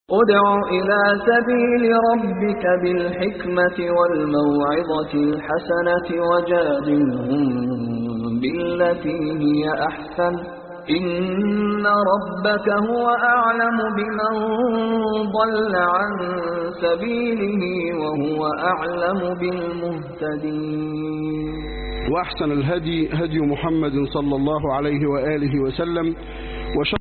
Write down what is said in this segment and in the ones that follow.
ادع إلى سبيل ربك بالحكمة والموعظة الحسنة وجادلهم بالتي هي أحسن إن ربك هو أعلم بمن ضل عن سبيله وهو أعلم بالمهتدين وأحسن الهدي هدي محمد صلى الله عليه وآله وسلم وشر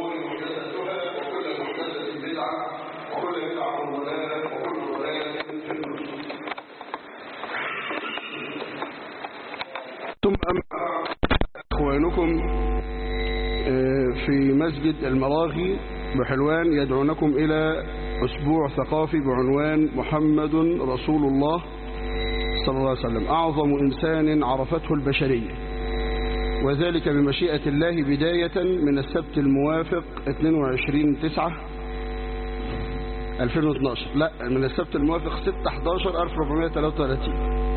ثم أما إخوانكم في مسجد المراغي بحلوان يدعونكم إلى أسبوع ثقافي بعنوان محمد رسول الله صلى الله عليه وسلم أعظم إنسان عرفته البشرية وذلك بمشيئة الله بداية من السبت الموافق 22 9 2012 لا من السبت الموافق 6 11 1433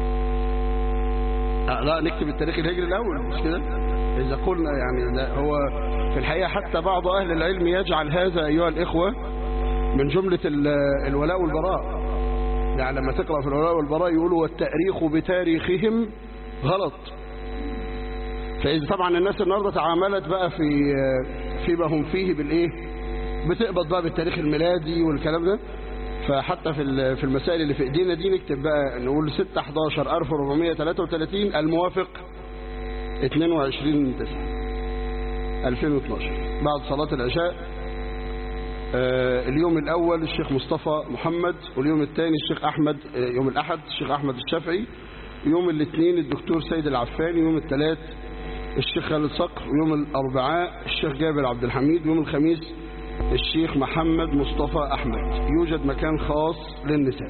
آه لا نكتب التاريخ الهجري الأول مش كده إذا قلنا يعني لا هو في الحقيقة حتى بعض أهل العلم يجعل هذا أيها الإخوة من جملة الولاء والبراء يعني لما تقرأ في الولاء والبراء يقولوا والتاريخ بتاريخهم غلط فإذا طبعا الناس النهاردة تعاملت بقى في فيما هم فيه بالإيه بتقبض بقى بالتاريخ الميلادي والكلام ده فحتى في في المسائل اللي في ايدينا دي نكتب بقى نقول 6 11 1433 الموافق 22 9 2012 بعد صلاة العشاء آه اليوم الأول الشيخ مصطفى محمد واليوم الثاني الشيخ أحمد آه يوم الأحد الشيخ أحمد الشافعي يوم الاثنين الدكتور سيد العفاني يوم الثلاث الشيخ خالد صقر ويوم الأربعاء الشيخ جابر عبد الحميد يوم الخميس الشيخ محمد مصطفى أحمد يوجد مكان خاص للنساء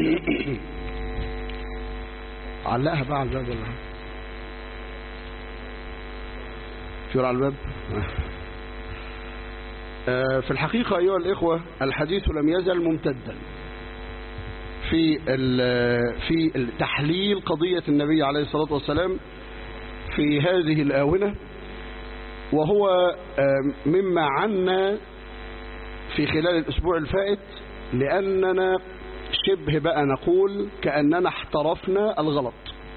علقها بقى على الباب ولا في على الباب في الحقيقة أيها الإخوة الحديث لم يزل ممتدا في في تحليل قضية النبي عليه الصلاة والسلام في هذه الآونة وهو مما عنا في خلال الأسبوع الفائت لأننا شبه بقى نقول كأننا احترفنا الغلط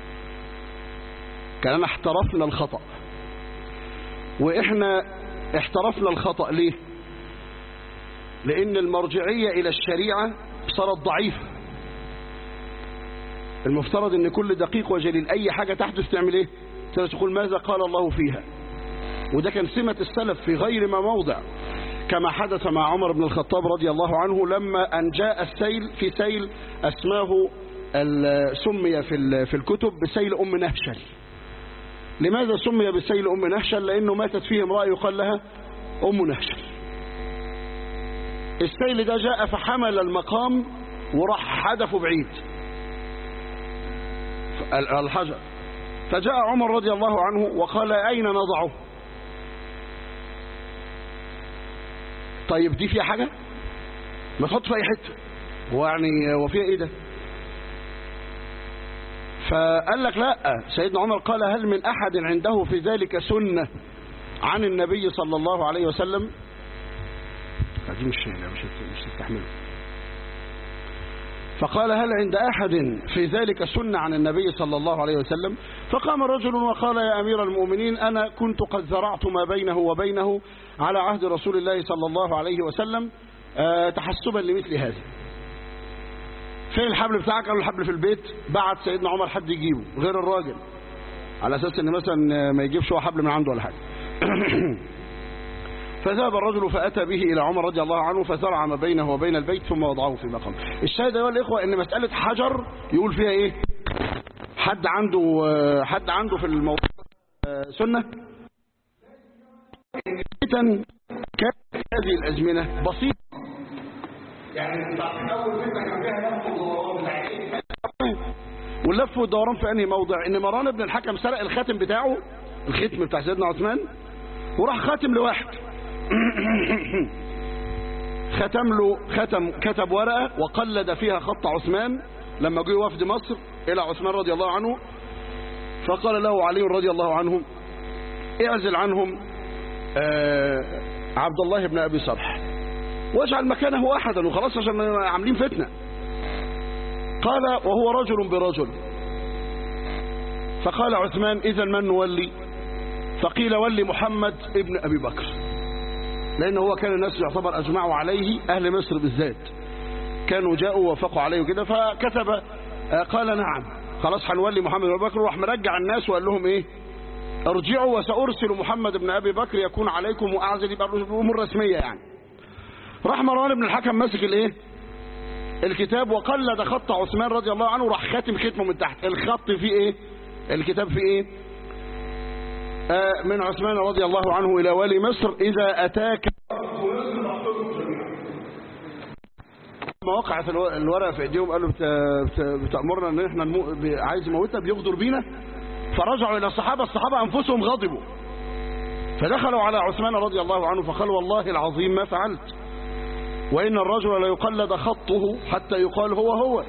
كأننا احترفنا الخطأ وإحنا احترفنا الخطأ ليه لأن المرجعية إلى الشريعة صارت ضعيفة المفترض أن كل دقيق وجليل أي حاجة تحدث تعمل إيه تقول ماذا قال الله فيها وده كان سمة السلف في غير ما موضع كما حدث مع عمر بن الخطاب رضي الله عنه لما أن جاء السيل في سيل أسماه سمي في في الكتب بسيل أم نهشل لماذا سمي بسيل أم نهشل لأنه ماتت فيه امرأة يقال لها أم نهشل السيل ده جاء فحمل المقام وراح حدفه بعيد الحجر فجاء عمر رضي الله عنه وقال أين نضعه طيب دي فيها حاجة ما تحط في أي حتة هو يعني هو فيها إيه ده فقال لك لا سيدنا عمر قال هل من أحد عنده في ذلك سنة عن النبي صلى الله عليه وسلم دي مش مش مش تستحمله فقال هل عند أحد في ذلك سنة عن النبي صلى الله عليه وسلم فقام رجل وقال يا أمير المؤمنين أنا كنت قد زرعت ما بينه وبينه على عهد رسول الله صلى الله عليه وسلم أه تحسبا لمثل هذا فين الحبل بتاعك قالوا الحبل في البيت بعت سيدنا عمر حد يجيبه غير الراجل على أساس أن مثلا ما يجيبش هو حبل من عنده ولا حاجة فذهب الرجل فأتى به إلى عمر رضي الله عنه فزرع ما بينه وبين البيت ثم وضعه في مقام الشاهد أيها الإخوة أن مسألة حجر يقول فيها إيه حد عنده حد عنده في الموضوع سنة كانت هذه الأزمنة بسيطة يعني أول فتنة كان فيها لف ودوران واللف والدوران في أنهي موضع إن مروان بن الحكم سرق الخاتم بتاعه الختم بتاع سيدنا عثمان وراح خاتم لواحد ختم له ختم كتب ورقة وقلد فيها خط عثمان لما جه وفد مصر إلى عثمان رضي الله عنه فقال له علي رضي الله عنه اعزل عنهم عبد الله بن أبي صالح واجعل مكانه أحدا وخلاص عشان عاملين فتنة قال وهو رجل برجل فقال عثمان إذا من نولي فقيل ولي محمد ابن أبي بكر لأن هو كان الناس يعتبر أجمعوا عليه أهل مصر بالذات كانوا جاءوا ووافقوا عليه كده فكتب آه، قال نعم خلاص هنولي محمد بن أبي بكر وراح مرجع الناس وقال لهم إيه ارجعوا وسأرسل محمد بن أبي بكر يكون عليكم وأعزل يبقى الأمور رسمية يعني راح مروان بن الحكم ماسك الايه الكتاب وقلد خط عثمان رضي الله عنه راح خاتم ختمه من تحت الخط فيه ايه الكتاب فيه ايه آه من عثمان رضي الله عنه الى والي مصر اذا اتاك ما وقعت الو- الورقه في ايديهم قالوا بت... بت... بتامرنا ان احنا نمو... ب... عايز يموتنا بيغدر بينا فرجعوا الى الصحابه الصحابه انفسهم غضبوا فدخلوا على عثمان رضي الله عنه فقال والله العظيم ما فعلت وإن الرجل لا يقلد خطه حتى يقال هو هو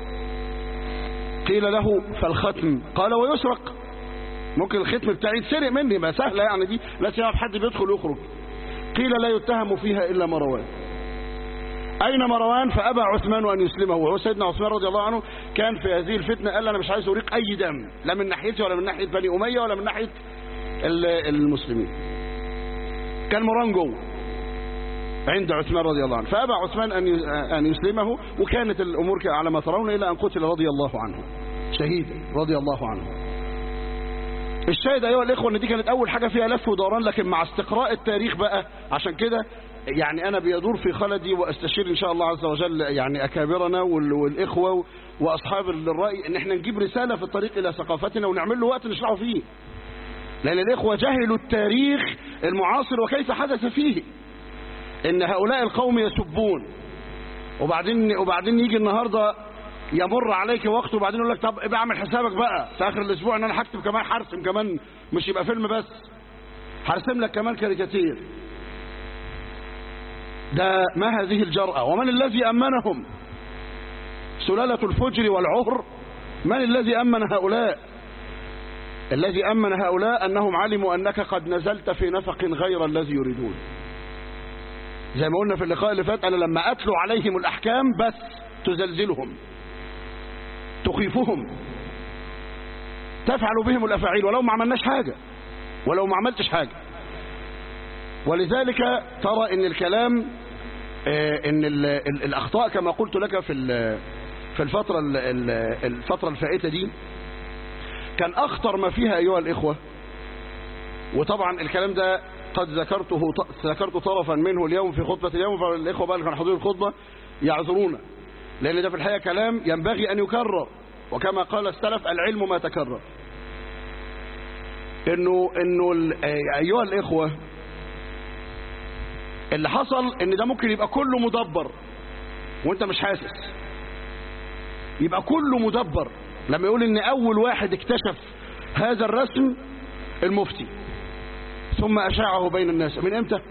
قيل له فالختم قال ويسرق ممكن الختم بتاعي يتسرق مني ما سهلة يعني دي لا تعرف حد بيدخل ويخرج قيل لا يتهم فيها إلا مروان أين مروان فأبى عثمان أن يسلمه وهو سيدنا عثمان رضي الله عنه كان في هذه الفتنة قال أنا مش عايز أريق أي دم لا من ناحيتي ولا من ناحية بني أمية ولا من ناحية ال- المسلمين كان مروان جوه عند عثمان رضي الله عنه فأبى عثمان أن أن يسلمه وكانت الأمور على ما ترون إلى أن قتل رضي الله عنه شهيدا رضي الله عنه الشاهد أيها الإخوة أن دي كانت أول حاجة فيها لف ودوران لكن مع استقراء التاريخ بقى عشان كده يعني أنا بيدور في خلدي وأستشير إن شاء الله عز وجل يعني أكابرنا وال- والإخوة وأصحاب الرأي إن احنا نجيب رسالة في الطريق إلى ثقافتنا ونعمل له وقت نشرحه فيه لأن الإخوة جهلوا التاريخ المعاصر وكيف حدث فيه ان هؤلاء القوم يسبون وبعدين وبعدين يجي النهارده يمر عليك وقت وبعدين يقول لك طب ابقى اعمل حسابك بقى في اخر الاسبوع ان انا هكتب كمان هرسم كمان مش يبقى فيلم بس هرسم لك كمان كاريكاتير ده ما هذه الجرأة ومن الذي أمنهم سلالة الفجر والعهر من الذي أمن هؤلاء الذي أمن هؤلاء أنهم علموا أنك قد نزلت في نفق غير الذي يريدون زي ما قلنا في اللقاء اللي فات أنا لما أتلو عليهم الأحكام بس تزلزلهم تخيفهم تفعل بهم الأفاعيل ولو ما عملناش حاجة ولو ما عملتش حاجة ولذلك ترى ان الكلام آه، ان ال- ال- الأخطاء كما قلت لك في ال- في الفترة ال- ال- الفترة الفائتة دي كان أخطر ما فيها أيها الإخوة وطبعا الكلام ده قد ذكرته ذكرت طرفا منه اليوم في خطبة اليوم فالإخوة بقى اللي كانوا حاضرين الخطبة يعذرونا لأن ده في الحقيقة كلام ينبغي أن يكرر وكما قال السلف العلم ما تكرر إنه إنه ال- أيها الإخوة اللي حصل إن ده ممكن يبقى كله مدبر وأنت مش حاسس يبقى كله مدبر لما يقول إن أول واحد اكتشف هذا الرسم المفتي ثم أشاعه بين الناس من امتى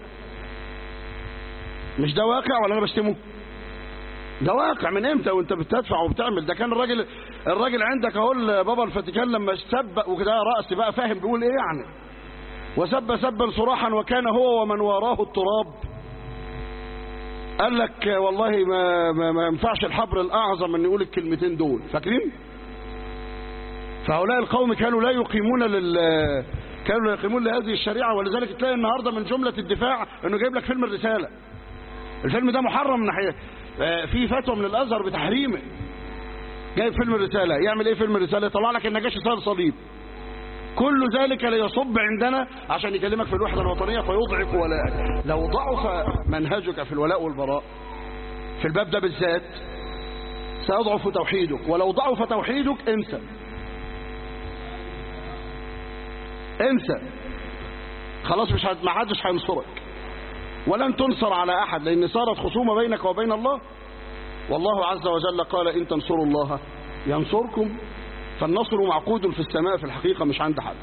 مش ده واقع ولا انا بشتمه ده واقع من امتى وانت بتدفع وبتعمل ده كان الراجل الراجل عندك اهو بابا الفاتيكان لما سب وكده رأس بقى فاهم بيقول ايه يعني وسب سبا صراحا وكان هو ومن وراه التراب قال لك والله ما ما, ما ينفعش الحبر الاعظم ان يقول الكلمتين دول فاكرين فهؤلاء القوم كانوا لا يقيمون لل كانوا لا يقيمون لهذه الشريعة ولذلك تلاقي النهاردة من جملة الدفاع انه جايب لك فيلم الرسالة الفيلم ده محرم من ناحية آه، في فتوى من الازهر بتحريمه جايب فيلم الرسالة يعمل ايه فيلم الرسالة يطلع لك النجاشي صار صليب كل ذلك ليصب عندنا عشان يكلمك في الوحدة الوطنية فيضعف ولاءك لو ضعف منهجك في الولاء والبراء في الباب ده بالذات سيضعف توحيدك ولو ضعف توحيدك انسى انسى خلاص مش هت- ما حدش هينصرك ولن تنصر على احد لان صارت خصومه بينك وبين الله والله عز وجل قال ان تنصروا الله ينصركم فالنصر معقود في السماء في الحقيقه مش عند حد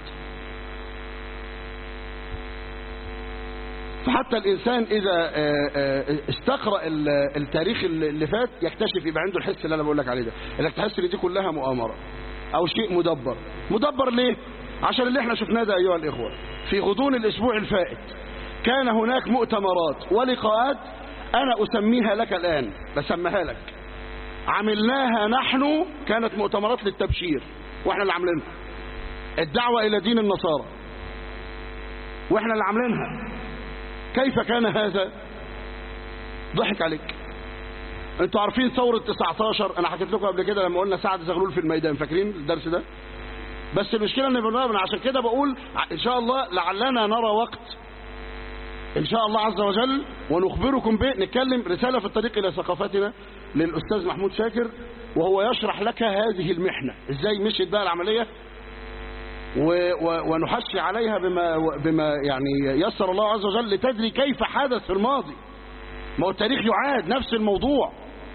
فحتى الانسان اذا آه، آه، استقرا ال- التاريخ اللي اللي فات يكتشف يبقى عنده الحس اللي انا بقول لك عليه ده انك تحس ان دي كلها مؤامره او شيء مدبر مدبر ليه عشان اللي احنا شفناه ده ايها الاخوه في غضون الاسبوع الفائت كان هناك مؤتمرات ولقاءات أنا أسميها لك الآن بسميها لك عملناها نحن كانت مؤتمرات للتبشير واحنا اللي عاملينها الدعوة إلى دين النصارى واحنا اللي عاملينها كيف كان هذا ضحك عليك انتوا عارفين ثورة 19 انا حكيت لكم قبل كده لما قلنا سعد زغلول في الميدان فاكرين الدرس ده بس المشكلة ان بالنسبة عشان كده بقول ان شاء الله لعلنا نرى وقت ان شاء الله عز وجل ونخبركم به نتكلم رسالة في الطريق الى ثقافتنا للاستاذ محمود شاكر وهو يشرح لك هذه المحنة ازاي مشيت بقى العملية و و ونحشي عليها بما بما يعني يسر الله عز وجل لتدري كيف حدث في الماضي ما هو التاريخ يعاد نفس الموضوع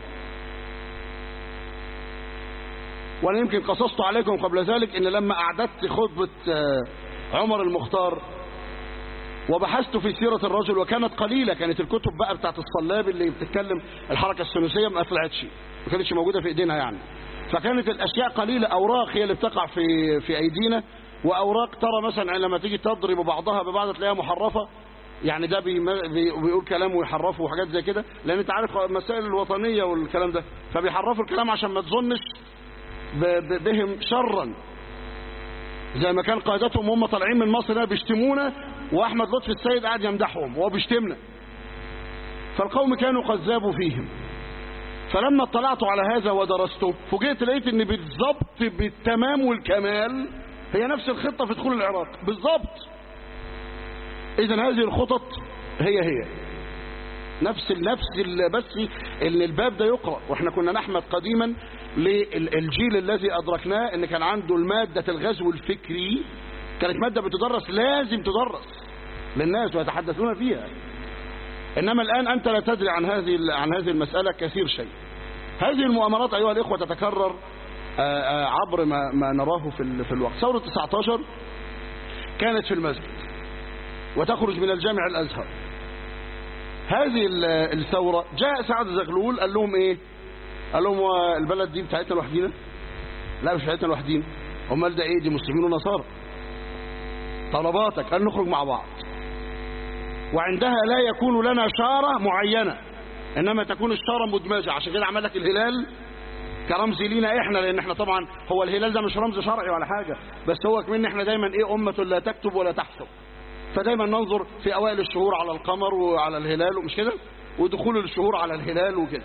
وانا يمكن قصصت عليكم قبل ذلك ان لما اعددت خطبة عمر المختار وبحثت في سيرة الرجل وكانت قليلة كانت الكتب بقى بتاعت الصلاب اللي بتتكلم الحركة الثنائية ما طلعتش ما كانتش موجودة في ايدينا يعني فكانت الاشياء قليلة اوراق هي اللي بتقع في في ايدينا واوراق ترى مثلا لما تيجي تضرب بعضها ببعض تلاقيها محرفة يعني ده بيقول كلام ويحرفه وحاجات زي كده لان انت عارف مسائل الوطنية والكلام ده فبيحرفوا الكلام عشان ما تظنش بهم شرا زي ما كان قادتهم هم طالعين من مصر هنا بيشتمونا واحمد لطفي السيد قاعد يمدحهم وهو بيشتمنا فالقوم كانوا قد ذابوا فيهم فلما اطلعت على هذا ودرسته فوجئت لقيت ان بالضبط بالتمام والكمال هي نفس الخطة في دخول العراق بالضبط اذا هذه الخطط هي هي نفس نفس بس ان الباب ده يقرأ واحنا كنا نحمد قديما للجيل الذي ادركناه ان كان عنده المادة الغزو الفكري كانت مادة بتدرس لازم تدرس للناس ويتحدثون فيها انما الان انت لا تدري عن هذه عن هذه المسألة كثير شيء هذه المؤامرات ايها الاخوة تتكرر عبر ما, ما نراه في في الوقت ثورة 19 كانت في المسجد وتخرج من الجامع الازهر هذه الثورة جاء سعد زغلول قال لهم ايه قال لهم البلد دي بتاعتنا لوحدينا لا مش بتاعتنا لوحدينا امال ده ايه دي مسلمين ونصارى طلباتك قال نخرج مع بعض وعندها لا يكون لنا شارة معينة انما تكون الشارة مدمجة عشان كده عمل لك الهلال كرمز لينا احنا لان احنا طبعا هو الهلال ده مش رمز شرعي ولا حاجة بس هو كمان احنا دايما ايه امة لا تكتب ولا تحسب فدايما ننظر في اوائل الشهور على القمر وعلى الهلال ومش كده ودخول الشهور على الهلال وكده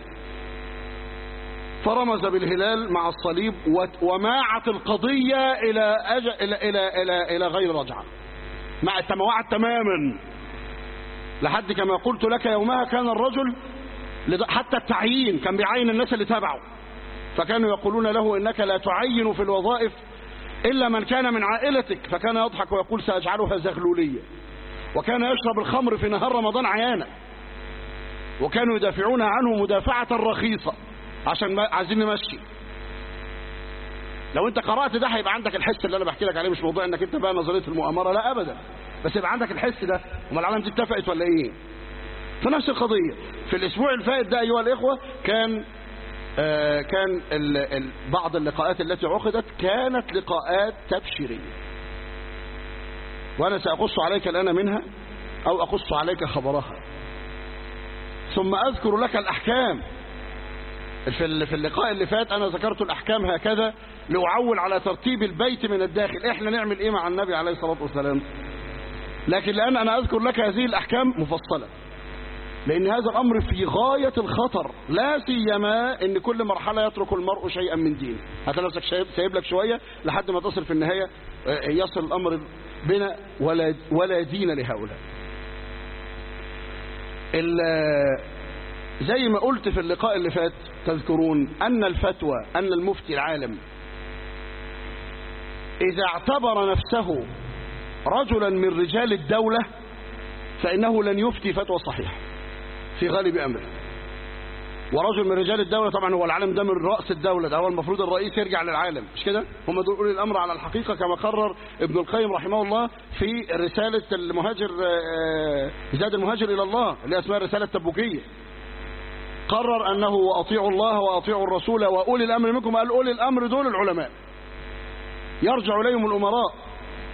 فرمز بالهلال مع الصليب وماعت القضية إلى, أج... إلى, إلى, إلى, إلى غير رجعة مع التموعت تماما لحد كما قلت لك يومها كان الرجل حتى التعيين كان بيعين الناس اللي تبعه فكانوا يقولون له إنك لا تعين في الوظائف إلا من كان من عائلتك فكان يضحك ويقول سأجعلها زغلولية وكان يشرب الخمر في نهار رمضان عيانا وكانوا يدافعون عنه مدافعة رخيصة عشان عايزين نمشي لو انت قرأت ده هيبقى عندك الحس اللي انا بحكي لك عليه مش موضوع انك انت بقى نظريه المؤامره لا ابدا بس يبقى عندك الحس ده امال العالم دي اتفقت ولا ايه فنفس القضيه في الاسبوع الفائت ده ايها الاخوه كان آه كان ال ال بعض اللقاءات التي عقدت كانت لقاءات تبشيريه وانا ساقص عليك الان منها او اقص عليك خبرها ثم اذكر لك الاحكام في في اللقاء اللي فات انا ذكرت الاحكام هكذا لاعول على ترتيب البيت من الداخل احنا نعمل ايه مع النبي عليه الصلاه والسلام لكن الان انا اذكر لك هذه الاحكام مفصله لان هذا الامر في غايه الخطر لا سيما ان كل مرحله يترك المرء شيئا من دينه هتلاقي نفسك سايب, سايب لك شويه لحد ما تصل في النهايه يصل الامر بنا ولا ولا دين لهؤلاء زي ما قلت في اللقاء اللي فات تذكرون أن الفتوى أن المفتي العالم إذا اعتبر نفسه رجلا من رجال الدولة فإنه لن يفتي فتوى صحيحة في غالب أمره ورجل من رجال الدولة طبعا هو العالم ده من رأس الدولة ده هو المفروض الرئيس يرجع للعالم مش كده هم دول أولي الأمر على الحقيقة كما قرر ابن القيم رحمه الله في رسالة المهاجر زاد المهاجر إلى الله اللي اسمها الرسالة التبوكية قرر أنه وأطيعوا الله وأطيعوا الرسول وأولي الأمر منكم قال أولي الأمر دول العلماء يرجع إليهم الأمراء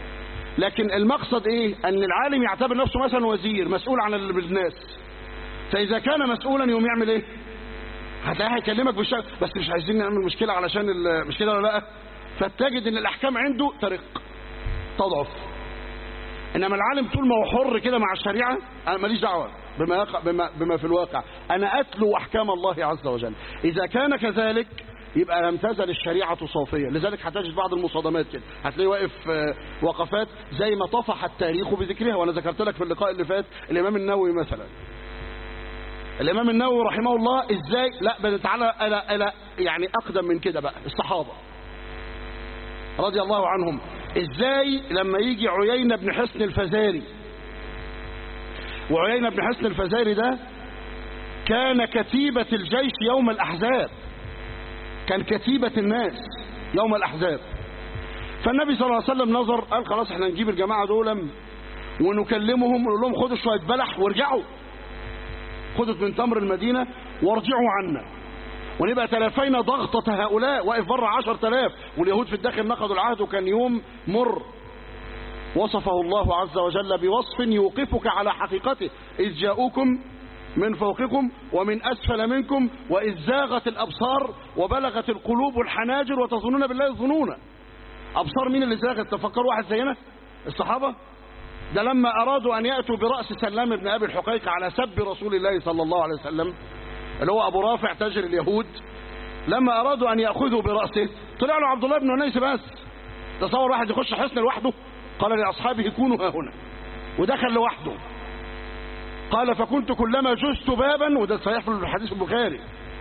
لكن المقصد إيه أن العالم يعتبر نفسه مثلا وزير مسؤول عن الناس فاذا كان مسؤولا يوم يعمل ايه هتلاقيه هيكلمك بالشكل بس مش عايزين نعمل مشكله علشان ال- مش كده ولا لا فتجد ان الاحكام عنده ترق تضعف انما العالم طول ما هو حر كده مع الشريعه انا ماليش دعوه بما, يقع بما, بما في الواقع انا اتلو احكام الله عز وجل اذا كان كذلك يبقى لم تزل الشريعه صافيه لذلك هتجد بعض المصادمات كده هتلاقيه واقف آه، وقفات زي ما طفح التاريخ بذكرها وانا ذكرت لك في اللقاء اللي فات الامام النووي مثلا الامام النووي رحمه الله ازاي لا بل تعالى الى الى يعني اقدم من كده بقى الصحابه رضي الله عنهم ازاي لما يجي عيينة بن حسن الفزاري وعيينة بن حسن الفزاري ده كان كتيبة الجيش يوم الأحزاب كان كتيبة الناس يوم الأحزاب فالنبي صلى الله عليه وسلم نظر قال خلاص احنا نجيب الجماعة دول ونكلمهم ونقول لهم خدوا شوية بلح وارجعوا خدوا من تمر المدينة وارجعوا عنا ونبقى تلافينا ضغطة هؤلاء واقف بره عشر تلاف واليهود في الداخل نقضوا العهد وكان يوم مر وصفه الله عز وجل بوصف يوقفك على حقيقته إذ جاءوكم من فوقكم ومن أسفل منكم وإذ زاغت الأبصار وبلغت القلوب الحناجر وتظنون بالله الظنون أبصار مين اللي زاغت تفكروا واحد زينا الصحابة ده لما أرادوا أن يأتوا برأس سلام بن أبي الحقيق على سب رسول الله صلى الله عليه وسلم اللي هو أبو رافع تاجر اليهود لما أرادوا أن يأخذوا برأسه طلع له عبد الله بن أنيس بس تصور واحد يخش حصن لوحده قال لأصحابه كونوا ها هنا ودخل لوحده قال فكنت كلما جزت بابا وده صحيح في الحديث البخاري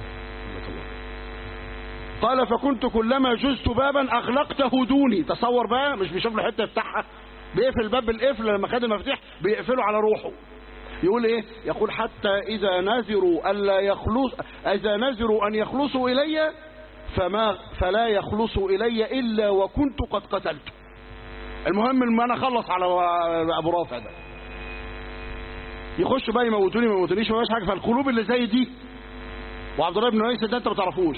قال فكنت كلما جزت بابا أغلقته دوني تصور بقى مش بيشوف له حتة يفتحها بيقفل الباب بالقفل لما خد المفاتيح بيقفله على روحه يقول ايه يقول حتى اذا نذروا الا يخلص اذا نذروا ان يخلصوا الي فما فلا يخلصوا الي الا وكنت قد قتلت المهم ان انا اخلص على ابو رافع ده يخش بقى يموتوني ما يموتونيش ما حاجه فالقلوب اللي زي دي وعبد الله بن عيسى ده انت ما تعرفوش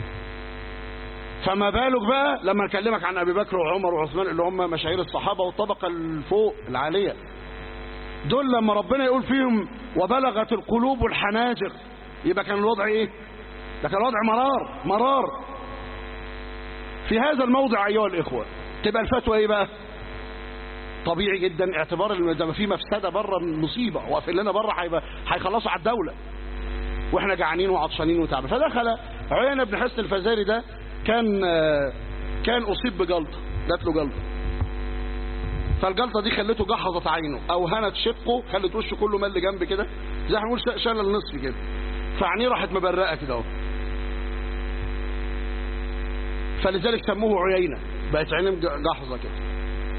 فما بالك بقى لما نكلمك عن ابي بكر وعمر وعثمان اللي هم مشاهير الصحابه والطبقه الفوق العاليه دول لما ربنا يقول فيهم وبلغت القلوب الحناجر يبقى كان الوضع ايه ده كان الوضع مرار مرار في هذا الموضع ايها الاخوه تبقى الفتوى ايه بقى طبيعي جدا اعتبار ان ده في مفسده بره مصيبه واقفين لنا بره هيبقى هيخلصوا على الدوله واحنا جعانين وعطشانين وتعبانين فدخل عيينة بن حسن الفزاري ده كان كان اصيب بجلطه جات له جلطه فالجلطه دي خلته جحظت عينه او هنت شقه خلت وشه كله مل جنب كده زي ما بنقول شال النصف كده فعينيه راحت مبرقه كده اهو فلذلك سموه عيينه بقت عينيه جحظه كده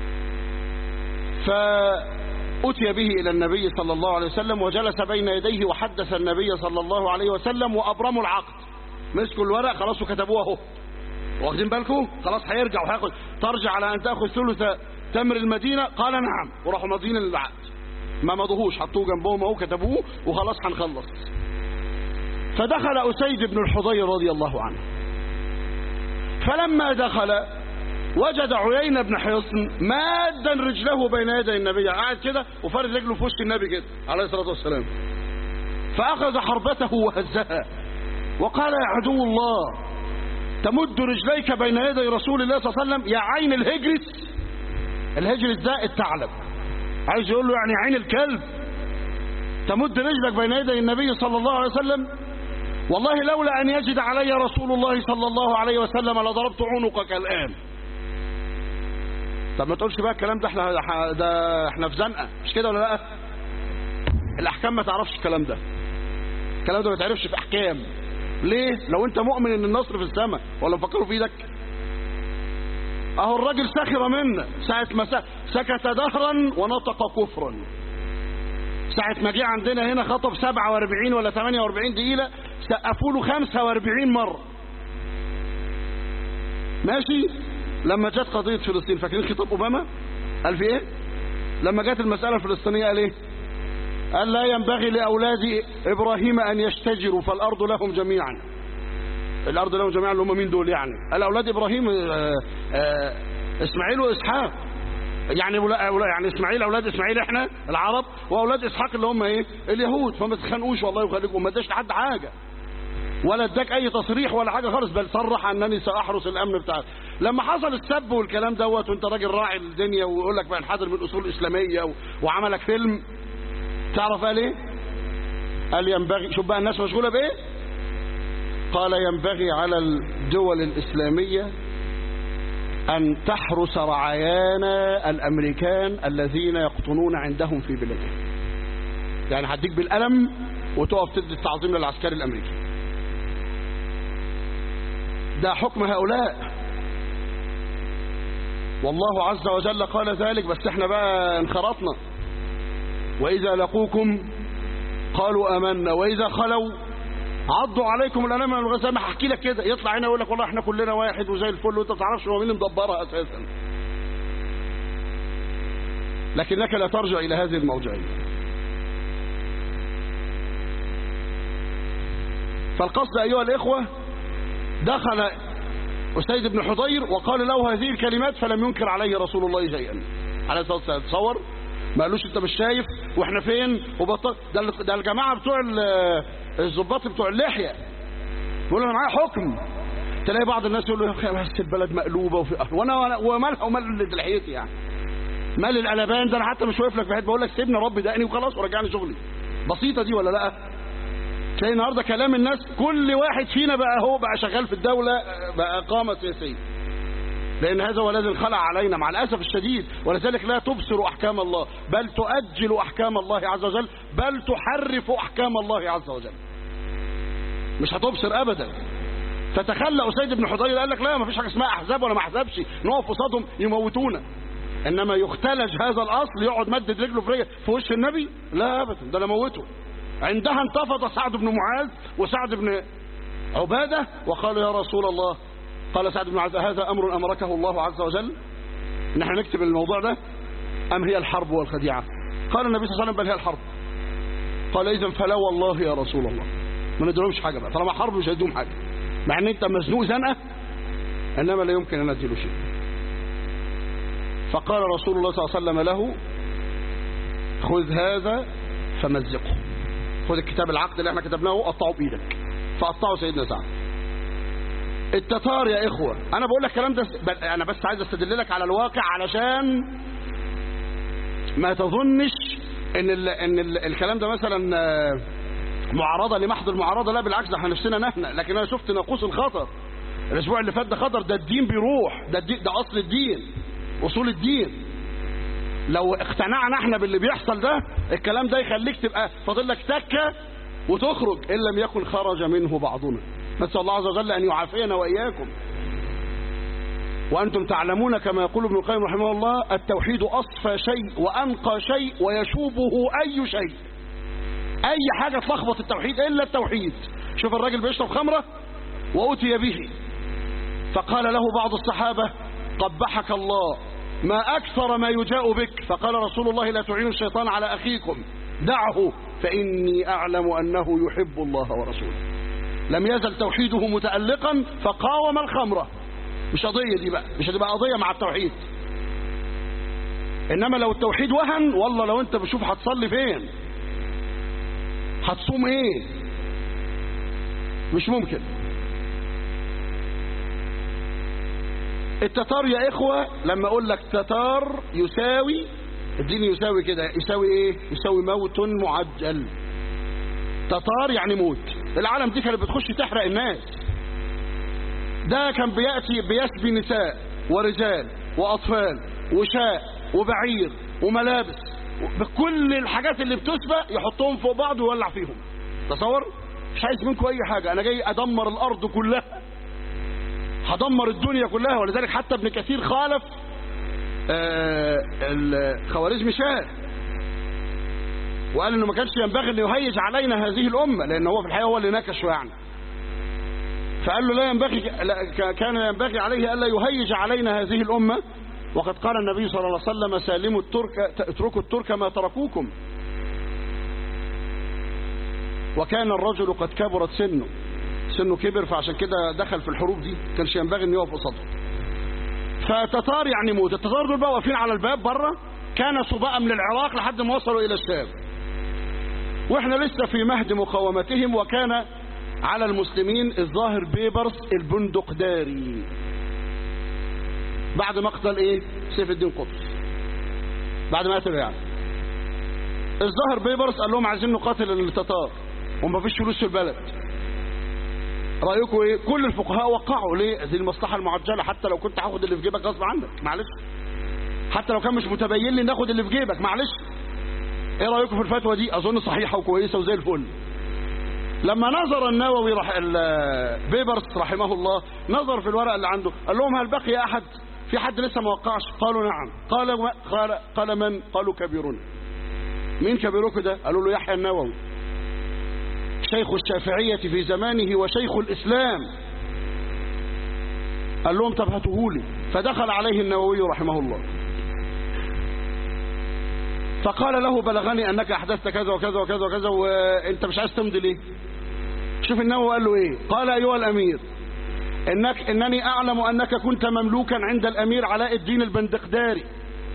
فأتي به إلى النبي صلى الله عليه وسلم وجلس بين يديه وحدث النبي صلى الله عليه وسلم وأبرموا العقد مسكوا الورق خلاص وكتبوه اهو واخدين بالكم خلاص هيرجع وهياخد ترجع على أن تأخذ ثلث تمر المدينة قال نعم وراحوا ماضيين العقد ما مضوهوش حطوه جنبهم اهو كتبوه وخلاص هنخلص فدخل أسيد بن الحضير رضي الله عنه فلما دخل وجد عيينة بن حصن مادا رجله بين يدي النبي قاعد كده وفرد رجله في وش النبي كده عليه الصلاة والسلام فأخذ حربته وهزها وقال يا عدو الله تمد رجليك بين يدي رسول الله صلى الله عليه وسلم يا عين الهجرس الهجرس ده الثعلب عايز يقول له يعني عين الكلب تمد رجلك بين يدي النبي صلى الله عليه وسلم والله لولا أن يجد علي رسول الله صلى الله عليه وسلم لضربت عنقك الآن طب ما تقولش بقى الكلام ده احنا ده احنا في زنقه مش كده ولا لا الاحكام ما تعرفش الكلام ده الكلام ده ما تعرفش في احكام ليه لو انت مؤمن ان النصر في السماء ولا مفكره في ايدك اهو الراجل سخر منا ساعة ما سكت دهرا ونطق كفرا ساعة ما جه عندنا هنا خطب 47 ولا 48 دقيقة سقفوا له 45 مرة ماشي لما جت قضية فلسطين فاكرين خطاب أوباما قال في إيه لما جت المسألة الفلسطينية قال إيه قال لا ينبغي لأولاد إبراهيم أن يشتجروا فالأرض لهم جميعا الأرض لهم جميعا اللي هم مين دول يعني قال أولاد إبراهيم آآ آآ إسماعيل وإسحاق يعني ولا ولا يعني اسماعيل اولاد اسماعيل احنا العرب واولاد اسحاق اللي هم ايه اليهود فما تتخانقوش والله وخليكم ما اداش لحد حاجه ولا اداك اي تصريح ولا حاجه خالص بل صرح انني ساحرس الامن بتاعك لما حصل السب والكلام دوت وانت راجل راعي الدنيا ويقول لك بقى انحدر من الاصول الاسلاميه و... وعملك فيلم تعرف قال ايه قال ينبغي شوف بقى الناس مشغوله بايه قال ينبغي على الدول الاسلاميه أن تحرس رعايانا الأمريكان الذين يقطنون عندهم في بلادهم يعني هديك بالقلم وتقف تدي التعظيم للعسكري الأمريكي ده حكم هؤلاء والله عز وجل قال ذلك بس احنا بقى انخرطنا وإذا لقوكم قالوا آمنا وإذا خلوا عضوا عليكم الانام من الغزال ما هحكي لك كده يطلع هنا يقول لك والله احنا كلنا واحد وزي الفل وانت ما تعرفش هو مين اللي مدبرها اساسا لكنك لا ترجع الى هذه الموجعيه فالقصد ايها الاخوه دخل اسيد بن حضير وقال له هذه الكلمات فلم ينكر عليه رسول الله شيئا عليه الصلاه والسلام تصور ما قالوش انت مش شايف واحنا فين وبطل ده ده الجماعه بتوع الظباط بتوع اللحيه يقول انا معايا حكم تلاقي بعض الناس يقول له يا اخي بس البلد مقلوبه وفي وانا ومالها ومال لحيتي يعني مال القلبان ده انا حتى مش واقف لك في حته بقول لك سيبني ربي دقني وخلاص ورجعني شغلي بسيطه دي ولا لا تلاقي النهارده كلام الناس كل واحد فينا بقى هو بقى شغال في الدوله بقى قامه سياسيه لأن هذا هو الذي انخلع علينا مع الأسف الشديد ولذلك لا تبصر أحكام الله بل تؤجل أحكام الله عز وجل بل تحرف أحكام الله عز وجل مش هتبصر أبدا فتخلى أسيد بن حضير قال لك لا ما فيش حاجة اسمها أحزاب ولا ما أحزابش نقف قصادهم يموتونا إنما يختلج هذا الأصل يقعد مدد رجله في رجله في وش النبي لا أبدا ده أنا موته عندها انتفض سعد بن معاذ وسعد بن عبادة وقال يا رسول الله قال سعد بن معاذ هذا أمر أمركه الله عز وجل نحن نكتب الموضوع ده أم هي الحرب والخديعة قال النبي صلى الله عليه وسلم بل هي الحرب قال إذا فلا والله يا رسول الله ما نديلهمش حاجة بقى طالما حرب مش هيدوم حاجة مع ان انت مزنوق زنقة انما لا يمكن ان اديله شيء فقال رسول الله صلى الله عليه وسلم له خذ هذا فمزقه خذ الكتاب العقد اللي احنا كتبناه قطعه بايدك فقطعه سيدنا سعد التتار يا إخوة أنا بقول لك الكلام ده أنا بس عايز أستدل لك على الواقع علشان ما تظنش إن ال إن ال الكلام ده مثلا معارضة لمحض المعارضة لا بالعكس ده احنا نفسنا نهنة لكن أنا شفت ناقوس الخطر الأسبوع اللي فات ده خطر ده الدين بيروح ده الدين ده أصل الدين أصول الدين لو اقتنعنا احنا باللي بيحصل ده الكلام ده يخليك تبقى فاضل لك تكة وتخرج إن لم يكن خرج منه بعضنا نسأل الله عز وجل أن يعافينا وإياكم وأنتم تعلمون كما يقول ابن القيم رحمه الله التوحيد أصفى شيء وأنقى شيء ويشوبه أي شيء أي حاجة تلخبط التوحيد إلا التوحيد شوف الراجل بيشرب خمرة وأتي به فقال له بعض الصحابة قبحك الله ما أكثر ما يجاء بك فقال رسول الله لا تعينوا الشيطان على أخيكم دعه فإني أعلم أنه يحب الله ورسوله لم يزل توحيده متألقا فقاوم الخمرة مش قضية دي بقى مش هتبقى قضية مع التوحيد إنما لو التوحيد وهن والله لو أنت بشوف هتصلي فين هتصوم إيه مش ممكن التتار يا إخوة لما أقول لك تتار يساوي الدين يساوي كده يساوي إيه يساوي موت معجل تتار يعني موت العالم دي كانت بتخش تحرق الناس ده كان بيأتي بيسبي نساء ورجال وأطفال وشاء وبعير وملابس بكل الحاجات اللي بتسبى يحطهم فوق بعض ويولع فيهم تصور مش عايز منكم أي حاجة أنا جاي أدمر الأرض كلها هدمر الدنيا كلها ولذلك حتى ابن كثير خالف آه الخوارزم شاه وقال انه ما كانش ينبغي ان يهيج علينا هذه الامه لان هو في الحقيقه هو اللي نكشه يعني فقال له لا ينبغي لا كان ينبغي عليه الا يهيج علينا هذه الامه وقد قال النبي صلى الله عليه وسلم سالموا الترك اتركوا الترك ما تركوكم وكان الرجل قد كبرت سنه سنه كبر فعشان كده دخل في الحروب دي كانش ينبغي ان يقف قصادها فتتار يعني موت التتار دول بقى واقفين على الباب بره كنسوا بقى من العراق لحد ما وصلوا الى الشام واحنا لسه في مهد مقاومتهم وكان على المسلمين الظاهر بيبرس البندقداري بعد مقتل ايه سيف الدين قطز بعد ما قتله يعني الظاهر بيبرس قال لهم عايزين نقاتل التتار وما فيش فلوس في البلد رايكم ايه كل الفقهاء وقعوا ليه دي المصلحه المعجله حتى لو كنت هاخد اللي في جيبك غصب عنك معلش حتى لو كان مش متبين لي ناخد اللي في جيبك معلش ايه رايكم في الفتوى دي اظن صحيحه وكويسه وزي الفل لما نظر النووي رح بيبرس رحمه الله نظر في الورق اللي عنده قال لهم هل بقي احد في حد لسه ما وقعش قالوا نعم قال قال قال من قالوا كبيرون مين كبيركم ده قالوا له يحيى النووي شيخ الشافعية في زمانه وشيخ الإسلام قال لهم طب هاتوهولي فدخل عليه النووي رحمه الله فقال له بلغني أنك أحدثت كذا وكذا وكذا وكذا وأنت مش عايز تمضي ليه شوف النووي قال له إيه قال أيها الأمير إنك إنني أعلم أنك كنت مملوكا عند الأمير علاء الدين البندقداري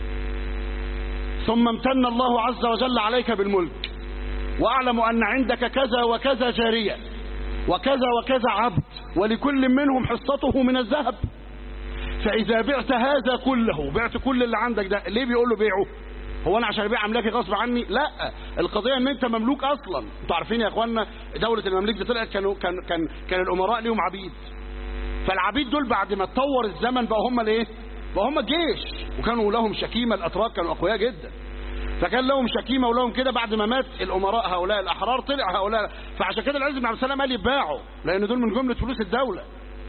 ثم امتن الله عز وجل عليك بالملك وأعلم أن عندك كذا وكذا جارية وكذا وكذا عبد ولكل منهم حصته من الذهب فإذا بعت هذا كله بعت كل اللي عندك ده ليه بيقول له بيعه هو انا عشان ابيع املاكي غصب عني لا القضيه ان انت مملوك اصلا انتوا عارفين يا اخوانا دوله المماليك دي طلعت كانوا كان كان كان الامراء ليهم عبيد فالعبيد دول بعد ما اتطور الزمن بقى هم الايه بقى هم الجيش وكانوا لهم شكيمه الاتراك كانوا اقوياء جدا فكان لهم شكيمه ولهم كده بعد ما مات الامراء هؤلاء الاحرار طلع هؤلاء فعشان كده العز بن عبد السلام قال يتباعوا لان دول من جمله فلوس الدوله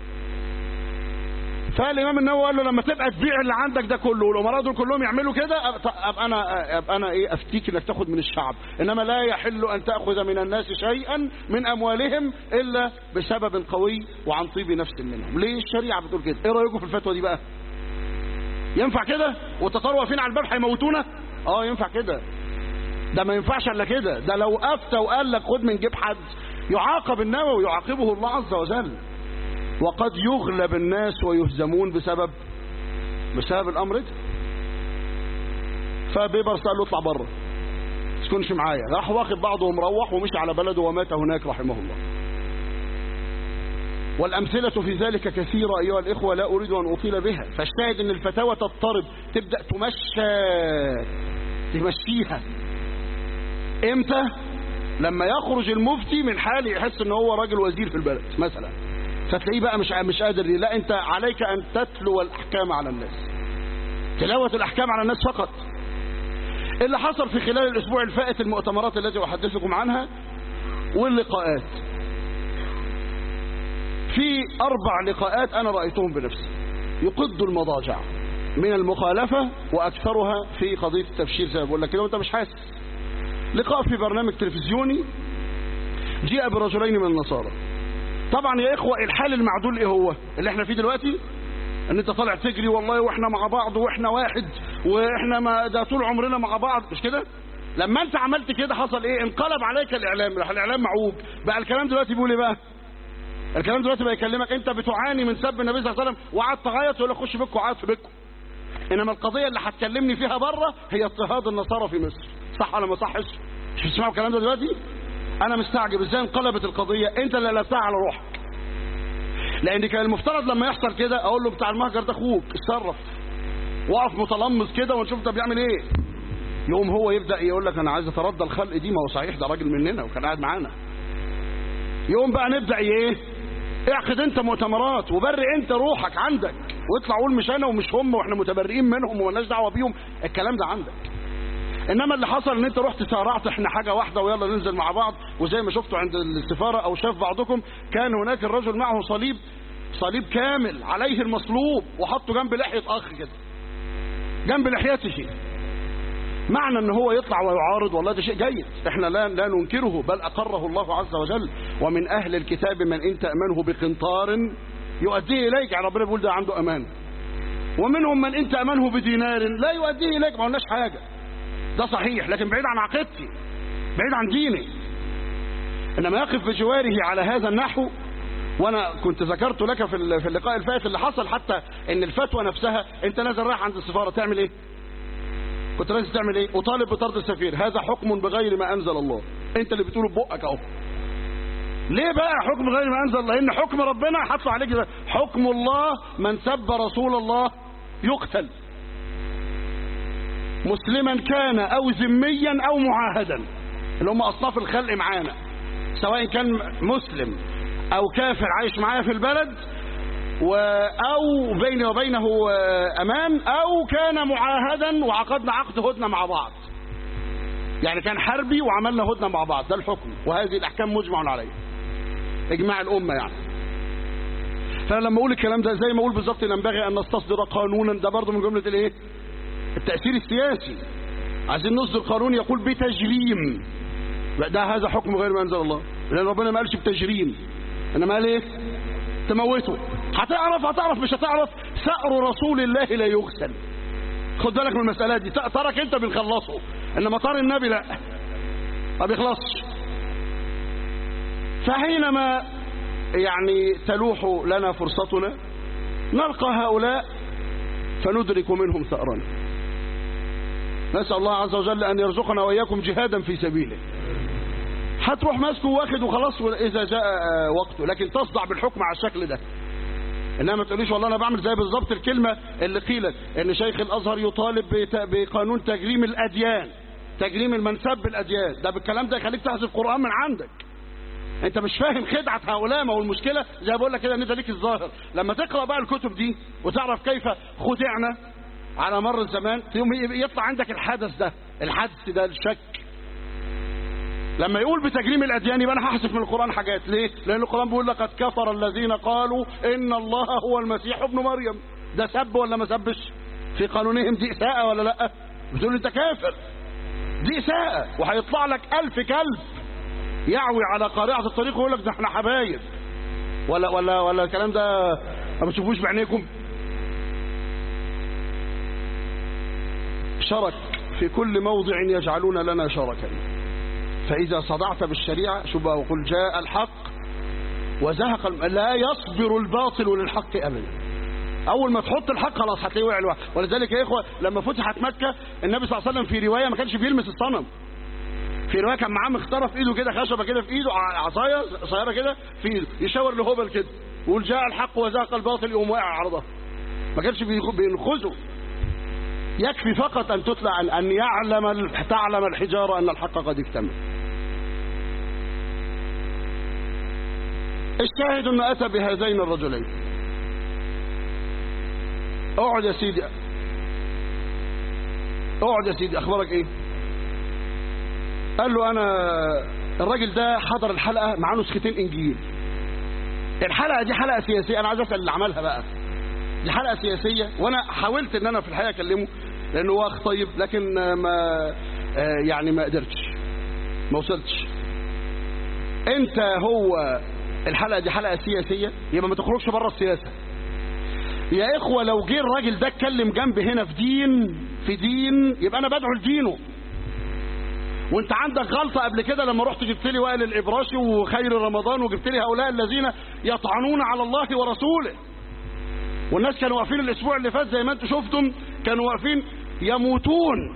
فالامام النووي قال له لما تبقى تبيع اللي عندك ده كله والامراء دول كلهم يعملوا كده ابقى انا ابقى انا ايه افتيك انك تاخد من الشعب انما لا يحل ان تاخذ من الناس شيئا من اموالهم الا بسبب قوي وعن طيب نفس منهم ليه الشريعه بتقول كده ايه رايكم في الفتوى دي بقى ينفع كده والتتار واقفين على الباب هيموتونا اه ينفع كده ده ما ينفعش الا كده ده لو افتى وقال لك خد من جيب حد يعاقب النووي يعاقبه الله عز وجل وقد يغلب الناس ويهزمون بسبب بسبب الامر ده فبيبرس قال له اطلع بره ما تكونش معايا راح واخد بعضه ومروح ومشي على بلده ومات هناك رحمه الله والأمثلة في ذلك كثيرة أيها الإخوة لا أريد أن أطيل بها فاشتهد أن الفتاوى تضطرب تبدأ تمشى تمشيها إمتى لما يخرج المفتي من حال يحس ان هو راجل وزير في البلد مثلا فتلاقيه بقى مش مش قادر ليه لا انت عليك ان تتلو الاحكام على الناس تلاوه الاحكام على الناس فقط اللي حصل في خلال الاسبوع الفائت المؤتمرات التي احدثكم عنها واللقاءات في اربع لقاءات انا رايتهم بنفسي يقض المضاجع من المخالفه واكثرها في قضيه التبشير زي ما بقول لك كده وانت مش حاسس لقاء في برنامج تلفزيوني جاء برجلين من النصارى طبعا يا اخوه الحال المعدول ايه هو اللي احنا فيه دلوقتي ان انت طالع تجري والله واحنا مع بعض واحنا واحد واحنا ما ده طول عمرنا مع بعض مش كده لما انت عملت كده حصل ايه انقلب عليك الاعلام راح الاعلام معوج بقى الكلام دلوقتي بيقول ايه بقى الكلام دلوقتي بقى يكلمك انت بتعاني من سب النبي صلى الله عليه وسلم وقعدت تعيط يقول لك خش بيتكم وقعد في بيتكم انما القضيه اللي هتكلمني فيها بره هي اضطهاد النصارى في مصر صح ولا ما صحش مش بتسمعوا الكلام ده دلوقتي انا مستعجب ازاي انقلبت القضيه انت اللي قلبتها على روحك لان كان المفترض لما يحصل كده اقول له بتاع المهجر ده اخوك اتصرف وقف متلمس كده ونشوف ده بيعمل ايه يقوم هو يبدا يقول لك انا عايز اتردى الخلق دي ما هو صحيح ده راجل مننا وكان قاعد معانا يقوم بقى نبدا ايه اعقد انت مؤتمرات وبرئ انت روحك عندك واطلع قول مش انا ومش هم واحنا متبرئين منهم ومالناش دعوه بيهم الكلام ده عندك انما اللي حصل ان انت رحت سارعت احنا حاجه واحده ويلا ننزل مع بعض وزي ما شفتوا عند السفاره او شاف بعضكم كان هناك الرجل معه صليب صليب كامل عليه المصلوب وحطه جنب لحيه اخ كده جنب لحيته معنى ان هو يطلع ويعارض والله ده شيء جيد احنا لا لا ننكره بل اقره الله عز وجل ومن اهل الكتاب من ان تامنه بقنطار يؤديه اليك يعني ربنا بيقول ده عنده امان ومنهم من ان تامنه بدينار لا يؤديه اليك ما قلناش حاجه ده صحيح لكن بعيد عن عقيدتي بعيد عن ديني انما يقف بجواره على هذا النحو وانا كنت ذكرت لك في ال- في اللقاء الفائت اللي حصل حتى ان الفتوى نفسها انت نازل رايح عند السفاره تعمل ايه كنت لازم تعمل ايه اطالب بطرد السفير هذا حكم بغير ما انزل الله انت اللي بتقوله ببقك اهو ليه بقى حكم غير ما انزل الله لان حكم ربنا حطوا عليك ده. حكم الله من سب رسول الله يقتل مسلما كان او ذميا او معاهدا اللي هم اصناف الخلق معانا سواء كان مسلم او كافر عايش معايا في البلد و او بيني وبينه آه، امان او كان معاهدا وعقدنا عقد هدنه مع بعض يعني كان حربي وعملنا هدنه مع بعض ده الحكم وهذه الاحكام مجمع عليها اجماع الامه يعني فانا لما اقول الكلام ده زي ما اقول بالظبط ينبغي ان نستصدر قانونا ده برضه من جمله الايه التاثير السياسي عايزين نصدر قانون يقول بتجريم لا ده هذا حكم غير ما انزل الله لان ربنا ما قالش بتجريم انما قال ايه تموته هتعرف هتعرف مش هتعرف ثأر رسول الله لا يغسل خد بالك من المسألة دي ترك انت بنخلصه انما طار النبي لا ما بيخلصش فحينما يعني تلوح لنا فرصتنا نلقى هؤلاء فندرك منهم ثأرنا نسأل الله عز وجل أن يرزقنا وإياكم جهادا في سبيله هتروح ماسكه واخد وخلاص إذا جاء آه، وقته لكن تصدع بالحكم على الشكل ده انما ما تقوليش والله انا بعمل زي بالظبط الكلمه اللي قيلت ان شيخ الازهر يطالب بت- بقانون تجريم الاديان تجريم المنسب بالاديان ده بالكلام ده يخليك تحذف قران من عندك انت مش فاهم خدعه هؤلاء ما هو المشكله زي ما بقول لك كده ان انت ليك الظاهر لما تقرا بقى الكتب دي وتعرف كيف خدعنا على مر الزمان يوم يطلع عندك الحدث ده الحدث ده الشك لما يقول بتجريم الاديان يبقى انا هحذف من القران حاجات ليه لان القران بيقول لقد كفر الذين قالوا ان الله هو المسيح ابن مريم ده سب ولا ما سبش في قانونهم دي اساءه ولا لا بتقول انت كافر دي اساءه وهيطلع لك ألف كلب يعوي على قارعه الطريق ويقول لك ده احنا حبايب ولا ولا ولا الكلام ده ما بتشوفوش بعينيكم شرك في كل موضع يجعلون لنا شركا فإذا صدعت بالشريعة شو بقى وقل جاء الحق وزهق الم... لا يصبر الباطل للحق أبدا أول ما تحط الحق خلاص هتلاقيه وقع لوحده ولذلك يا إخوة لما فتحت مكة النبي صلى الله عليه وسلم في رواية ما كانش بيلمس الصنم في رواية كان معاه مخترة في إيده كده خشبة كده في إيده ع- عصاية قصيرة كده في إيده يشاور لهبل كده ويقول جاء الحق وزهق الباطل يقوم واقع عرضه ما كانش بيخ- بينخذه يكفي فقط أن تتلى أن, أن يعلم ال- تعلم الحجارة أن الحق قد اكتمل الشاهد أنه أتى بهذين الرجلين اقعد يا سيدي اقعد يا سيدي أخبارك إيه قال له أنا الراجل ده حضر الحلقة مع نسختين إنجيل الحلقة دي حلقة سياسية أنا عايز أسأل اللي عملها بقى دي حلقة سياسية وأنا حاولت إن أنا في الحقيقة أكلمه لأنه هو أخ طيب لكن ما آه، يعني ما قدرتش ما وصلتش أنت هو الحلقة دي حلقة سياسية يبقى ما تخرجش بره السياسة يا إخوة لو جه الراجل ده اتكلم جنب هنا في دين في دين يبقى أنا بدعو لدينه وانت عندك غلطة قبل كده لما رحت جبت لي وائل الإبراشي وخير رمضان وجبت لي هؤلاء الذين يطعنون على الله ورسوله والناس كانوا واقفين الاسبوع اللي فات زي ما انتم شفتم كانوا واقفين يموتون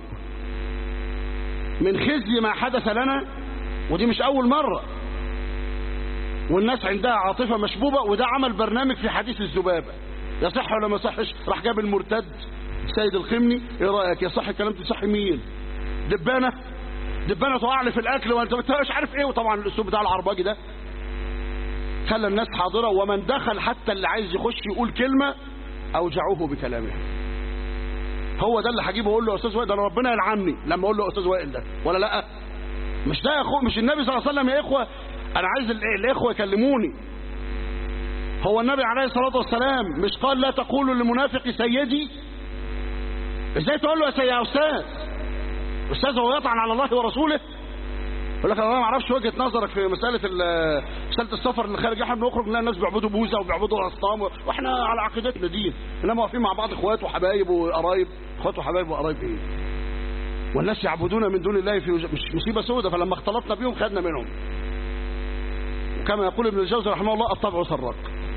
من خزي ما حدث لنا ودي مش اول مرة والناس عندها عاطفة مشبوبة وده عمل برنامج في حديث الذبابة يصح ولا ما يصحش راح جاب المرتد سيد الخمني ايه رايك يصح الكلام ده صح مين دبانة دبانة تقع لي في الاكل وانت انت مش عارف ايه وطبعا الاسلوب بتاع العرباجي ده خلى الناس حاضرة ومن دخل حتى اللي عايز يخش يقول كلمة أوجعوه بكلامه هو ده اللي هجيبه اقول له يا استاذ وائل ده أنا ربنا يلعني لما اقول له يا استاذ وائل ده ولا لا مش ده يا اخو مش النبي صلى الله عليه وسلم يا اخوه انا عايز ال- الاخوه يكلموني هو النبي عليه الصلاه والسلام مش قال لا تقولوا للمنافق سيدي ازاي تقول له يا سيدي يا استاذ استاذ هو يطعن على الله ورسوله يقول لك انا ما اعرفش وجهه نظرك في مساله ال- مساله السفر اللي خارج احنا بنخرج نلاقي الناس بيعبدوا بوذا وبيعبدوا اصنام واحنا على عقيدتنا دين انما واقفين مع بعض اخوات وحبايب وقرايب اخوات وحبايب وقرايب ايه والناس يعبدون من دون الله في وج- مش مصيبه سودة فلما اختلطنا بيهم خدنا منهم كما يقول ابن الجوزي رحمه الله الطبع سراق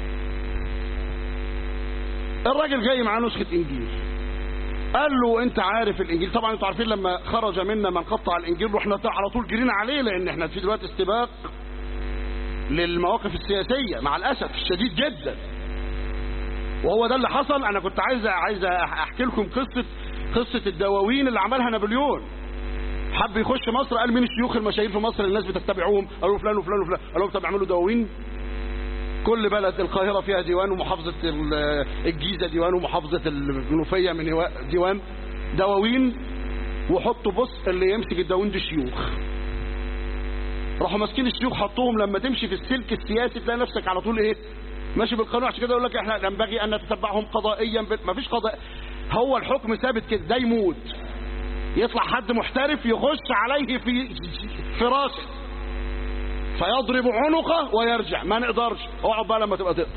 الراجل جاي معاه نسخة انجيل قال له انت عارف الانجيل طبعا انتوا عارفين لما خرج منا من قطع الانجيل رحنا على طول جرينا عليه لان احنا في دلوقتي استباق للمواقف السياسية مع الاسف الشديد جدا وهو ده اللي حصل انا كنت عايز عايز احكي لكم قصة قصة الدواوين اللي عملها نابليون حب يخش مصر قال مين الشيوخ المشاهير في مصر الناس بتتبعوهم قالوا فلان وفلان وفلان قالوا طب اعملوا دواوين كل بلد القاهرة فيها ديوان ومحافظة الجيزة ديوان ومحافظة المنوفية من ديوان دواوين وحطوا بص اللي يمسك الدواوين دي الشيوخ راحوا ماسكين الشيوخ حطوهم لما تمشي في السلك السياسي تلاقي نفسك على طول ايه ماشي بالقانون عشان كده يقول لك احنا ينبغي ان نتتبعهم قضائيا ما فيش قضاء هو الحكم ثابت كده ده يموت يطلع حد محترف يخش عليه في فراسه فيضرب عنقه ويرجع ما نقدرش اقعد بقى لما تبقى تقدر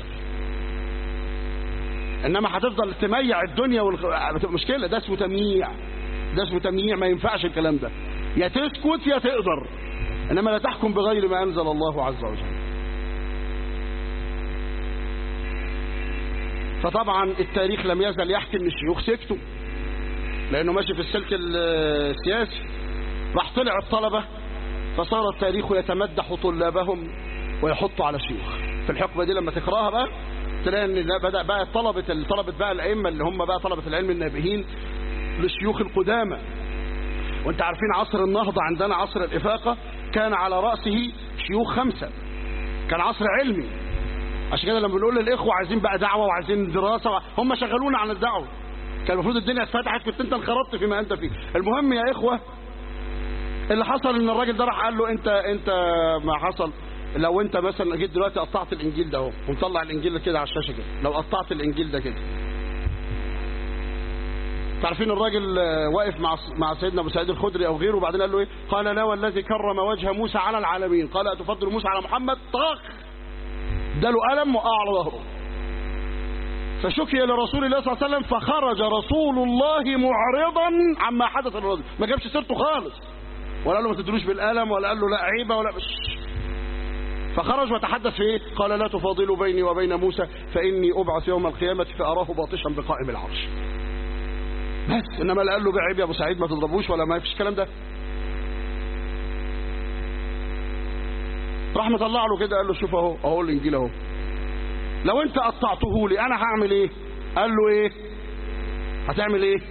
انما هتفضل تميع الدنيا والخ... مشكله ده اسمه تمييع ده اسمه تمييع ما ينفعش الكلام ده يا تسكت يا تقدر انما لا تحكم بغير ما انزل الله عز وجل فطبعا التاريخ لم يزل يحكي ان الشيوخ سكتوا لانه ماشي في السلك السياسي راح طلع الطلبة فصار التاريخ يتمدح طلابهم ويحط على الشيوخ في الحقبة دي لما تقراها بقى تلاقي ان لا بدأ بقى طلبة طلبة بقى الائمة اللي هم بقى طلبة العلم النابهين للشيوخ القدامى وانت عارفين عصر النهضة عندنا عصر الإفاقة كان على رأسه شيوخ خمسة كان عصر علمي عشان كده لما بنقول للإخوة عايزين بقى دعوة وعايزين دراسة هم شغلونا عن الدعوة كان المفروض الدنيا اتفتحت كنت انت انخرطت فيما انت فيه المهم يا إخوة اللي حصل ان الراجل ده راح قال له انت انت ما حصل لو انت مثلا جيت دلوقتي قطعت الانجيل ده اهو ومطلع الانجيل كده على الشاشه كده لو قطعت الانجيل ده كده تعرفين الراجل واقف مع مع سيدنا ابو سعيد الخدري او غيره وبعدين قال له ايه قال لا والذي كرم وجه موسى على العالمين قال اتفضل موسى على محمد طخ اداله قلم وقع على ظهره فشكي لرسول الله صلى الله عليه وسلم فخرج رسول الله معرضا عما حدث للرجل ما جابش سيرته خالص ولا قال له ما تدروش بالقلم ولا قال له لا عيبه ولا مش فخرج وتحدث في ايه قال لا تفاضلوا بيني وبين موسى فاني ابعث يوم القيامه فاراه باطشا بقائم العرش بس انما لا قال له بعيب يا ابو سعيد ما تضربوش ولا ما فيش الكلام ده راح مطلع له كده قال له شوف اهو اهو الانجيل اهو لو انت قطعته لي انا هعمل ايه قال له ايه هتعمل ايه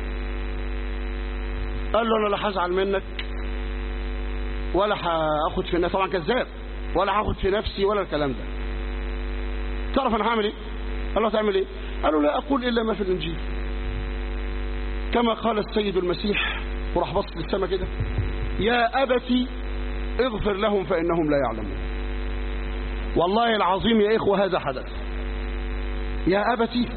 قال له انا لا هزعل منك ولا هاخد في نفسي طبعا كذاب ولا هاخد في نفسي ولا الكلام ده تعرف انا هعمل ايه قال له هتعمل ايه قال له لا اقول الا ما في الانجيل كما قال السيد المسيح وراح بص للسما كده يا أبتي اغفر لهم فإنهم لا يعلمون والله العظيم يا إخوة هذا حدث يا أبتي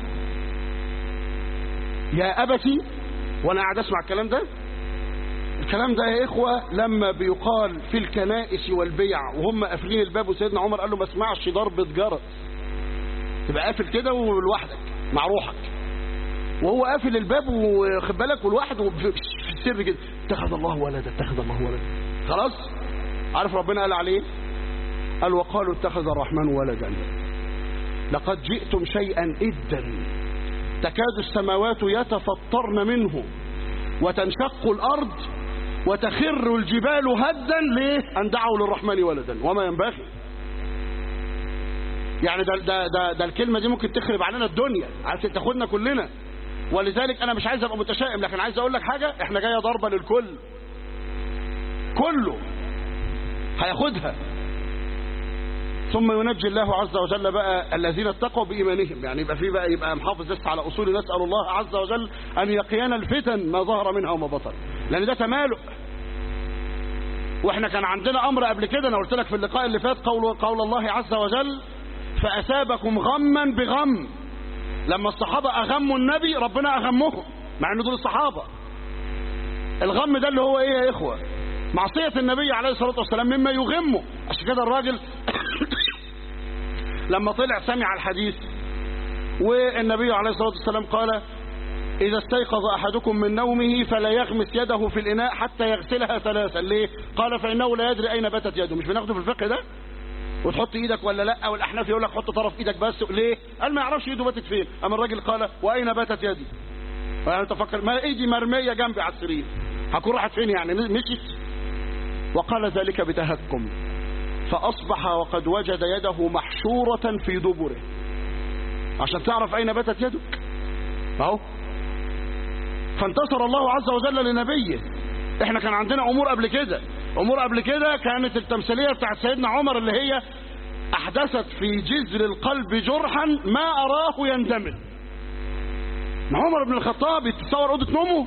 يا أبتي وأنا قاعد أسمع الكلام ده الكلام ده يا إخوة لما بيقال في الكنائس والبيع وهم قافلين الباب وسيدنا عمر قال له ما اسمعش ضربة جرس تبقى قافل كده ولوحدك مع روحك وهو قافل الباب وخد بالك والواحد في السر كده اتخذ الله ولدا اتخذ الله ولدا خلاص عارف ربنا قال عليه قال وقالوا اتخذ الرحمن ولدا لقد جئتم شيئا إدا تكاد السماوات يتفطرن منه وتنشق الأرض وتخر الجبال هدا ليه أن دعوا للرحمن ولدا وما ينبغي يعني ده, ده, ده, ده الكلمة دي ممكن تخرب علينا الدنيا عايز تاخدنا كلنا ولذلك انا مش عايز ابقى متشائم لكن عايز اقول لك حاجة احنا جاية ضربة للكل كله هياخدها ثم ينجي الله عز وجل بقى الذين اتقوا بإيمانهم يعني يبقى في بقى يبقى محافظ لسه على أصول نسأل الله عز وجل أن يقينا الفتن ما ظهر منها وما بطن لأن ده تمالؤ واحنا كان عندنا أمر قبل كده أنا قلت لك في اللقاء اللي فات قول, قول الله عز وجل فأسابكم غما بغم لما الصحابة أغموا النبي ربنا أغمهم مع أنه دول الصحابة الغم ده اللي هو إيه يا إخوة معصية النبي عليه الصلاة والسلام مما يغمه عشان كده الراجل لما طلع سمع الحديث والنبي عليه الصلاة والسلام قال إذا استيقظ أحدكم من نومه فلا يغمس يده في الإناء حتى يغسلها ثلاثا ليه؟ قال فإنه لا يدري أين باتت يده مش بناخده في الفقه ده؟ وتحط ايدك ولا لا والاحناف يقول لك حط طرف ايدك بس ليه قال ما يعرفش ايده باتت فين اما الراجل قال واين باتت يدي فانا تفكر ما ايدي مرميه جنبي على السرير هكون راحت فين يعني مشيت وقال ذلك بتهكم فاصبح وقد وجد يده محشوره في دبره عشان تعرف اين باتت يدك اهو فانتصر الله عز وجل لنبيه احنا كان عندنا امور قبل كده امور قبل كده كانت التمثيليه بتاعت سيدنا عمر اللي هي احدثت في جذر القلب جرحا ما اراه يندمل ما عمر بن الخطاب يتصور اوضه نومه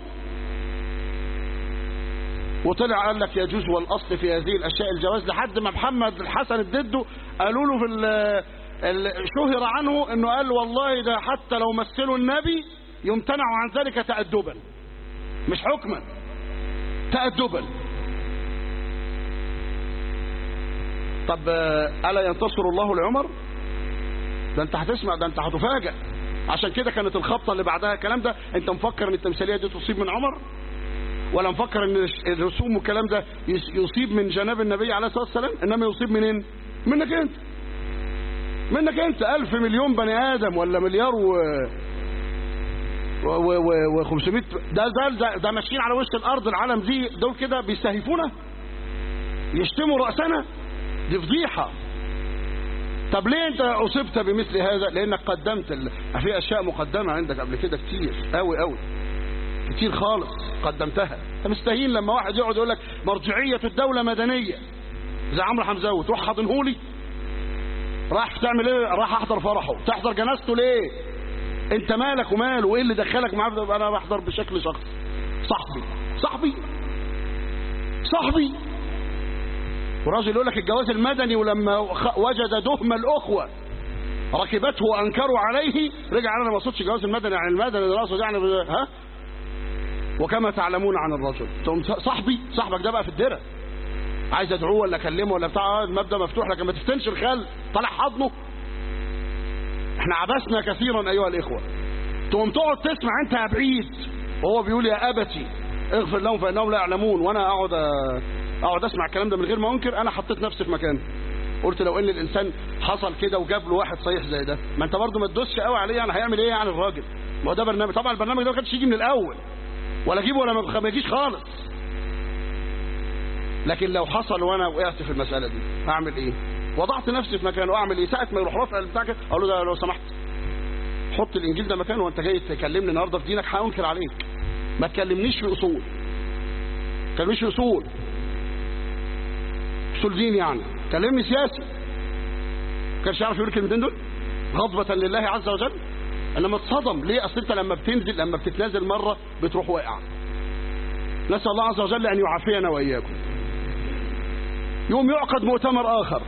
وطلع قال لك يجوز والاصل في هذه الاشياء الجواز لحد ما محمد الحسن الددو قالوا له في ال ال شهر عنه انه قال والله ده حتى لو مثلوا النبي يمتنع عن ذلك تأدبا مش حكما تأدبا طب ألا ينتصر الله لعمر ده انت هتسمع ده انت هتفاجأ عشان كده كانت الخبطة اللي بعدها الكلام ده انت مفكر ان التمثيلية دي تصيب من عمر ولا مفكر ان الرسوم والكلام ده يصيب من جناب النبي عليه الصلاة والسلام انما يصيب منين منك انت منك انت الف مليون بني ادم ولا مليار و و و و 500 ده ده ده, ده ماشيين على وش الارض العالم دي دول كده بيستهيفونا يشتموا راسنا دي فضيحه طب ليه انت اصبت بمثل هذا لانك قدمت ال... في اشياء مقدمه عندك قبل كده كتير قوي قوي كتير خالص قدمتها انت مستهين لما واحد يقعد يقول لك مرجعيه الدوله مدنيه زي عمرو حمزاوي تروح حاضنهولي راح تعمل ايه راح احضر فرحه تحضر جنازته ليه انت مالك وماله وايه اللي دخلك معاه انا بحضر بشكل شخصي صاحبي صاحبي صاحبي وراجل يقول لك الجواز المدني ولما وجد دهم الاخوه ركبته وانكروا عليه رجع انا ما اقصدش جواز المدني عن المدني ده اقصد يعني ها وكما تعلمون عن الرجل تقوم صاحبي صاحبك ده بقى في الدره عايز ادعوه ولا اكلمه ولا بتاع المبدا مفتوح لكن ما تفتنش الخال طالع حضنه احنا عبسنا كثيرا ايها الاخوه تقوم تقعد تسمع انت يا بعيد وهو بيقول يا ابتي اغفر لهم فانهم لا يعلمون وانا اقعد اقعد اسمع الكلام ده من غير ما انكر انا حطيت نفسي في مكانه قلت لو ان الانسان حصل كده وجاب له واحد صحيح زي ده ما انت برضه ما تدوسش قوي عليه يعني هيعمل ايه يعني الراجل ما هو ده برنامج طبعا البرنامج ده ما كانش يجي من الاول ولا اجيبه ولا ما يجيش خالص لكن لو حصل وانا وقعت في المساله دي اعمل ايه وضعت نفسي في مكانه اعمل ايه ساعه ما يروح رافع بتاعك اقول له ده لو سمحت حط الانجيل ده مكانه وانت جاي تكلمني النهارده في دينك هانكر عليك ما تكلمنيش في اصول ما تكلمنيش في اصول اصول دين يعني كلمني سياسي ما كانش يعرف يقول الكلمتين دول غضبة لله عز وجل انما اتصدم ليه اصل انت لما بتنزل لما بتتنازل مره بتروح واقع نسال الله عز وجل ان يعافينا واياكم يوم يعقد مؤتمر اخر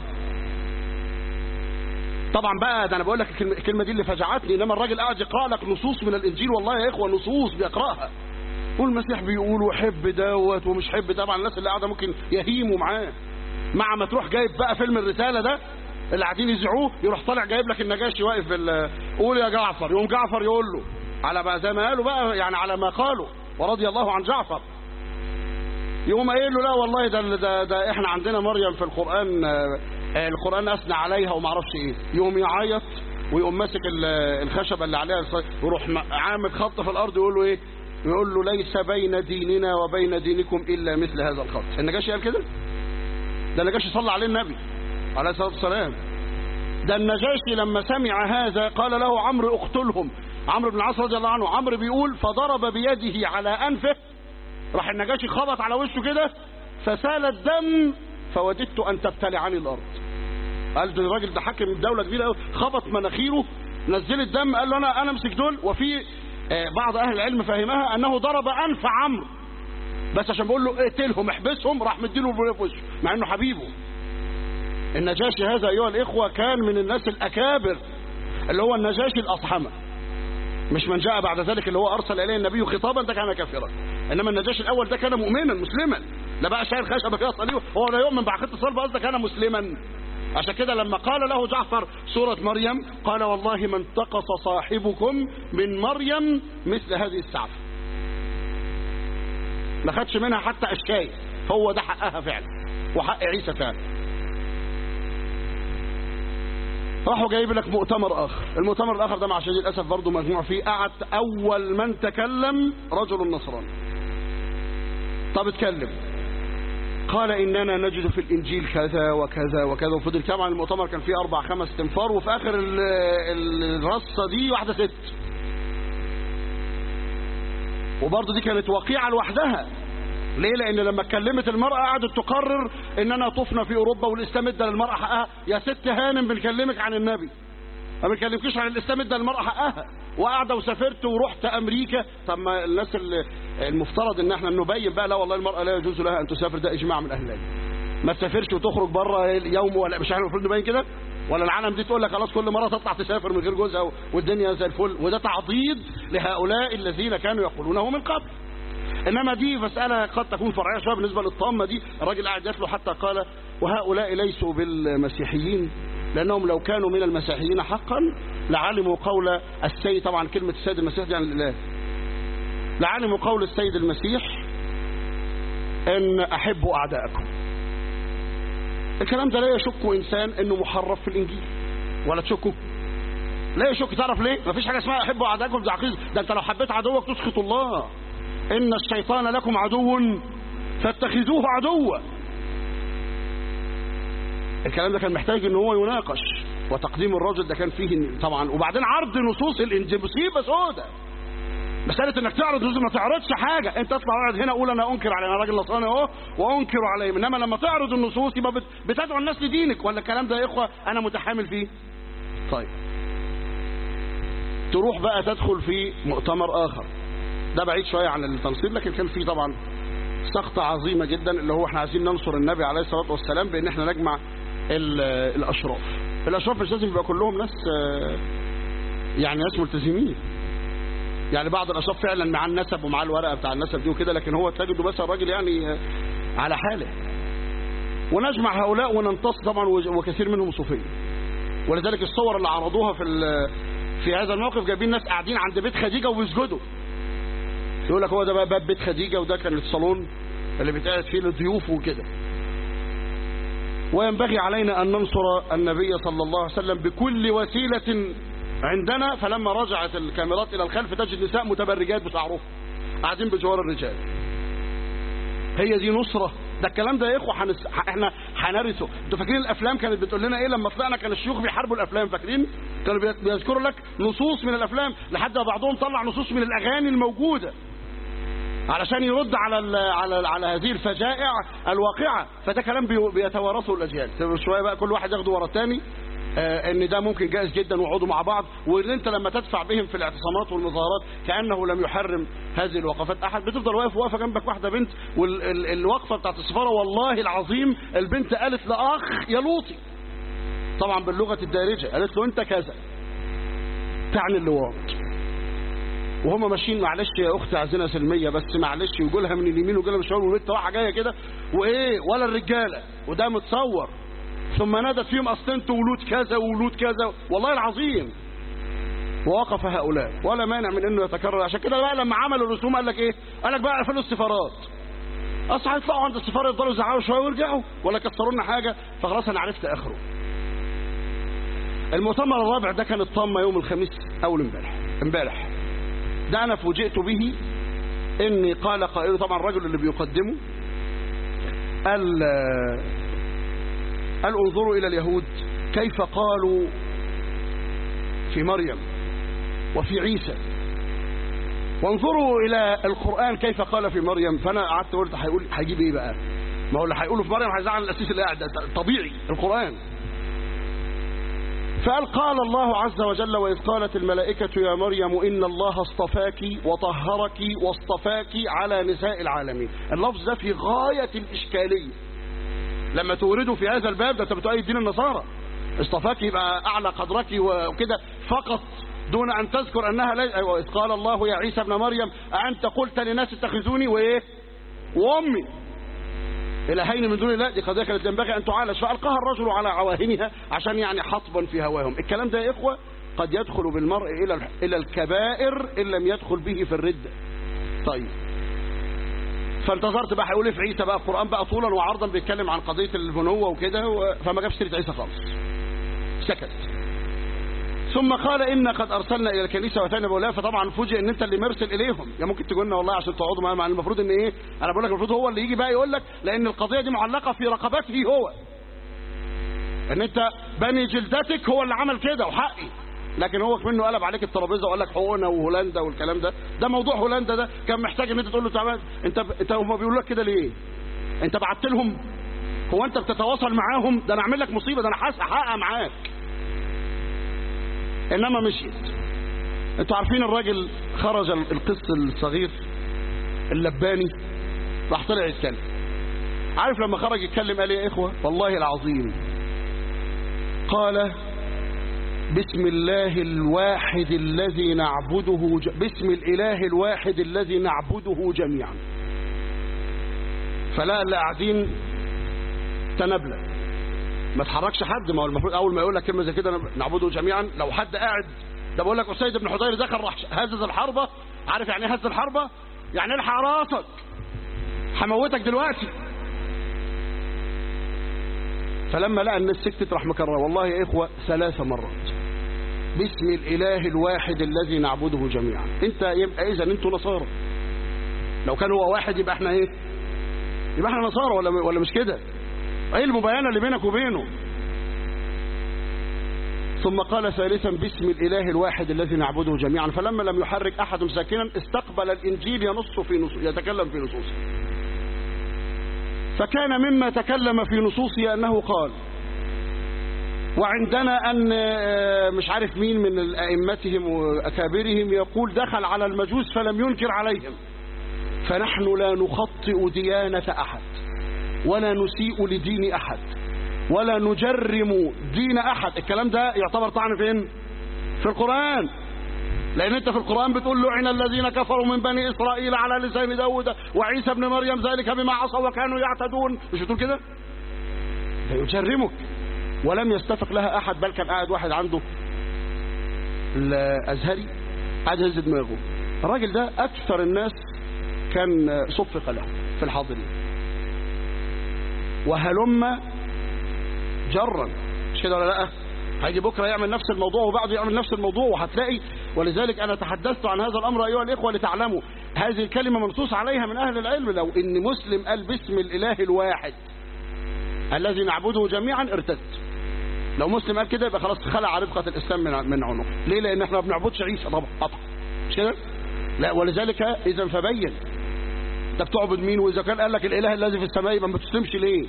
طبعا بقى ده انا بقول لك الكلمه دي اللي فجعتني انما الراجل قاعد يقرا لك نصوص من الانجيل والله يا اخوه نصوص بيقراها والمسيح بيقول وحب دوت ومش حب طبعا الناس اللي قاعده ممكن يهيموا معاه مع ما تروح جايب بقى فيلم الرساله ده اللي قاعدين يذيعوه يروح طالع جايب لك النجاشي واقف بال قول يا جعفر يقوم جعفر يقول له على بقى زي ما قالوا بقى يعني على ما قالوا ورضي الله عن جعفر يقوم قايل له لا والله ده, ده, ده احنا عندنا مريم في القرآن آه القرآن أثنى عليها وما اعرفش ايه يقوم يعيط ويقوم ماسك الخشبة اللي عليها ويروح عامل خط في الأرض يقول له ايه يقول له ليس بين ديننا وبين دينكم إلا مثل هذا الخط النجاشي قال كده ده النجاشي صلى عليه النبي عليه الصلاة والسلام ده النجاشي لما سمع هذا قال له عمرو اقتلهم عمرو بن العاص رضي الله عنه عمرو بيقول فضرب بيده على أنفه راح النجاشي خبط على وشه كده فسال الدم فوددت ان تبتلعني الارض قال ده الراجل ده حاكم الدوله كبيره قوي خبط مناخيره نزل الدم قال له انا انا امسك دول وفي بعض اهل العلم فهمها انه ضرب انف عمرو بس عشان بيقول له اقتلهم احبسهم راح مديله في وشه مع انه حبيبه النجاشي هذا ايها الاخوه كان من الناس الاكابر اللي هو النجاشي الاصحمه مش من جاء بعد ذلك اللي هو ارسل اليه النبي خطابا ده كان كافرا انما النجاشي الاول ده كان مؤمنا مسلما لا بقى شايل خشبه كده صليب هو لا يؤمن بعقيده الصلب قصده كان مسلما عشان كده لما قال له جعفر سورة مريم قال والله ما انتقص صاحبكم من مريم مثل هذه السعفة ما خدش منها حتى أشكاية هو ده حقها فعلا وحق عيسى فعلا راحوا جايب لك مؤتمر آخر المؤتمر الآخر ده مع شديد الأسف برضه مجموع فيه قعد أول من تكلم رجل نصراني طب اتكلم قال إننا نجد في الإنجيل كذا وكذا وكذا وفضل طبعا المؤتمر كان فيه أربع خمس تنفار وفي آخر ال- ال- الرصة دي واحدة ست وبرضه دي كانت وقيعة لوحدها ليه لان لما اتكلمت المرأة قعدت تقرر اننا طفنا في اوروبا والاسلام ادى للمرأة حقها يا ست هانم بنكلمك عن النبي ما بنكلمكيش عن الاسلام ادى للمرأة حقها وقاعدة وسافرت ورحت امريكا طب ما الناس اللي المفترض ان احنا نبين بقى لا والله المرأة لا يجوز لها ان تسافر ده اجماع من اهل العلم ما تسافرش وتخرج بره يوم ولا مش احنا المفروض نبين كده ولا العالم دي تقول لك خلاص كل مره تطلع تسافر من غير جوزها والدنيا زي الفل وده تعضيد لهؤلاء الذين كانوا يقولونه من قبل انما دي مساله قد تكون فرعيه شويه بالنسبه للطامه دي الراجل قاعد يتلو حتى قال وهؤلاء ليسوا بالمسيحيين لانهم لو كانوا من المسيحيين حقا لعلموا قول السيد طبعا كلمه السيد المسيح دي عن الاله لعلموا قول السيد المسيح ان احبوا اعداءكم الكلام ده لا يشك انسان انه محرف في الانجيل ولا تشكه لا يشك تعرف ليه مفيش حاجه اسمها احبوا اعداءكم ده عقيده ده انت لو حبيت عدوك تسخط الله ان الشيطان لكم عدو فاتخذوه عدوا الكلام ده كان محتاج ان هو يناقش وتقديم الرجل ده كان فيه طبعا وبعدين عرض نصوص الانجيل مصيبه سودة مسألة انك تعرض نصوص ما تعرضش حاجة انت اطلع اقعد هنا قول انا انكر على انا راجل نصراني اهو وانكر عليه انما لما تعرض النصوص يبقى بت- بتدعو الناس لدينك ولا الكلام ده يا اخوة انا متحامل فيه طيب تروح بقى تدخل في مؤتمر اخر ده بعيد شوية عن التنصير لكن كان فيه طبعا سخطة عظيمة جدا اللي هو احنا عايزين ننصر النبي عليه الصلاة والسلام بان احنا نجمع ال- الاشراف الاشراف مش لازم يبقى كلهم ناس آه، يعني ناس ملتزمين يعني بعض الاشراف فعلا مع النسب ومع الورقه بتاع النسب دي وكده لكن هو تجده بس الراجل يعني آه، على حاله ونجمع هؤلاء وننتص طبعا و- وكثير منهم صوفيه ولذلك الصور اللي عرضوها في ال- في هذا الموقف جايبين ناس قاعدين عند بيت خديجه وبيسجدوا يقول لك هو ده بقى باب بيت خديجه وده كان الصالون اللي بيتقعد فيه للضيوف وكده وينبغي علينا أن ننصر النبي صلى الله عليه وسلم بكل وسيلة عندنا فلما رجعت الكاميرات إلى الخلف تجد نساء متبرجات بشعرهم قاعدين بجوار الرجال هي دي نصرة ده الكلام ده يا اخوة حنس... ح- احنا هنرثه انتوا فاكرين الافلام كانت بتقول لنا ايه لما طلعنا كان الشيوخ بيحاربوا الافلام فاكرين كانوا بي- بيذكروا لك نصوص من الافلام لحد ما بعضهم طلع نصوص من الاغاني الموجوده علشان يرد على ال على ال على هذه الفجائع الواقعه فده كلام بي- بيتوارثه الاجيال تبقى شويه بقى كل واحد ياخده ورا الثاني آه، ان ده ممكن جائز جدا ويقعدوا مع بعض وان انت لما تدفع بهم في الاعتصامات والمظاهرات كانه لم يحرم هذه الوقفات احد بتفضل واقف واقفه جنبك واحده بنت والوقفه بتاعت السفاره والله العظيم البنت قالت لاخ يا لوطي طبعا باللغه الدارجه قالت له انت كذا تعني اللواط وهم ماشيين معلش يا اختي عايزينها سلميه بس معلش ويقولها من اليمين ويقولها من الشمال والبنت واحده جايه كده وايه ولا الرجاله وده متصور ثم نادت فيهم اصل انتوا ولود كذا وولود كذا والله العظيم ووقف هؤلاء ولا مانع من انه يتكرر عشان كده بقى لما عملوا الرسوم قال لك ايه قال لك بقى اقفلوا السفارات اصل هيطلعوا عند السفاره يفضلوا يزعقوا شويه ويرجعوا ولا كسروا لنا حاجه فخلاص انا عرفت اخره المؤتمر الرابع ده كان الطامه يوم الخميس اول امبارح امبارح ده انا فوجئت به اني قال قائل طبعا الرجل اللي بيقدمه قال قال انظروا الى اليهود كيف قالوا في مريم وفي عيسى وانظروا الى القران كيف قال في مريم فانا قعدت قلت هيقول هيجيب ايه بقى ما هو اللي هيقوله في مريم هيزعل الاسيس اللي قاعد ده طبيعي القران فقال قال الله عز وجل وإذ قالت الملائكة يا مريم إن الله اصطفاك وطهرك واصطفاك على نساء العالمين اللفظ ده في غاية الإشكالية لما تورده في هذا الباب ده انت بتؤيد دين النصارى اصطفاك يبقى أعلى قدرك وكده فقط دون أن تذكر أنها لي... أيوة إذ قال الله يا عيسى ابن مريم أأنت قلت للناس اتخذوني وإيه وأمي إلهين من دون الله دي قضية كانت ينبغي أن تعالج فألقاها الرجل على عواهنها عشان يعني حطبا في هواهم الكلام ده يا إخوة قد يدخل بالمرء إلى إلى الكبائر إن لم يدخل به في الردة طيب فانتظرت بقى هيقول إيه في عيسى بقى القرآن بقى طولا وعرضا بيتكلم عن قضية البنوة وكده و... فما جابش سيرة عيسى خالص سكت ثم قال إن قد أرسلنا إلى الكنيسة وأتينا بولاء فطبعا فوجئ إن أنت اللي مرسل إليهم يا ممكن تقول لنا والله عشان تقعدوا معايا مع المفروض إن إيه أنا بقول لك المفروض هو اللي يجي بقى يقول لك لأن القضية دي معلقة في رقبته هو إن أنت بني جلدتك هو اللي عمل كده وحقي لكن هو منه قلب عليك الترابيزه وقال لك حقوقنا وهولندا والكلام ده ده موضوع هولندا ده كان محتاج ان انت تقول له تعالى انت انت هم بيقولوا لك كده ليه انت بعت لهم هو انت بتتواصل معاهم ده انا اعمل لك مصيبه ده انا هحقق معاك انما مشيت انتوا عارفين الراجل خرج القس الصغير اللباني راح طلع يتكلم عارف لما خرج يتكلم قال ايه يا اخوه والله العظيم قال بسم الله الواحد الذي نعبده ج... بسم الإله الواحد الذي نعبده جميعا فلا اللي قاعدين تنبلة ما تحركش حد ما هو المفروض أول ما يقول لك كلمة زي كده نعبده جميعا لو حد قاعد ده بقول لك أسيد بن حضير دخل راح هزز الحربة عارف يعني ايه هز الحربة يعني الحق راسك هموتك دلوقتي فلما لقى الناس سكتت راح مكرر والله يا إخوة ثلاث مرات باسم الإله الواحد الذي نعبده جميعا انت يبقى إذا انتوا نصارى لو كان هو واحد يبقى احنا ايه يبقى احنا نصارى ولا ولا مش كده ايه المباينة اللي بينك وبينه ثم قال ثالثا باسم الإله الواحد الذي نعبده جميعا فلما لم يحرك أحد ساكنا استقبل الإنجيل ينص في نصوص يتكلم في نصوصه فكان مما تكلم في نصوصه أنه قال وعندنا أن مش عارف مين من أئمتهم وأكابرهم يقول دخل على المجوس فلم ينكر عليهم فنحن لا نخطئ ديانة أحد ولا نسيء لدين أحد ولا نجرم دين أحد الكلام ده يعتبر طعن فين في القرآن لأن أنت في القرآن بتقول لعن الذين كفروا من بني إسرائيل على لسان داود وعيسى ابن مريم ذلك بما عصوا وكانوا يعتدون مش بتقول كده ده يجرمك ولم يستفق لها أحد بل كان قاعد واحد عنده الأزهري قاعد يهز دماغه الراجل ده أكثر الناس كان صفق له في الحاضرين وهلم جرا مش كده ولا لا هيجي بكرة يعمل نفس الموضوع وبعده يعمل نفس الموضوع وهتلاقي ولذلك أنا تحدثت عن هذا الأمر أيها الإخوة لتعلموا هذه الكلمة منصوص عليها من أهل العلم لو إن مسلم قال باسم الإله الواحد الذي نعبده جميعا ارتد لو مسلم قال كده يبقى خلاص خلع رفقة الإسلام من من عنقه ليه لأن احنا ما بنعبدش عيسى طبعا قطع مش كده لا ولذلك إذا فبين انت بتعبد مين وإذا كان قال لك الإله الذي في السماء يبقى ما بتسلمش ليه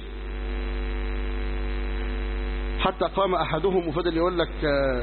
حتى قام أحدهم وفضل يقول لك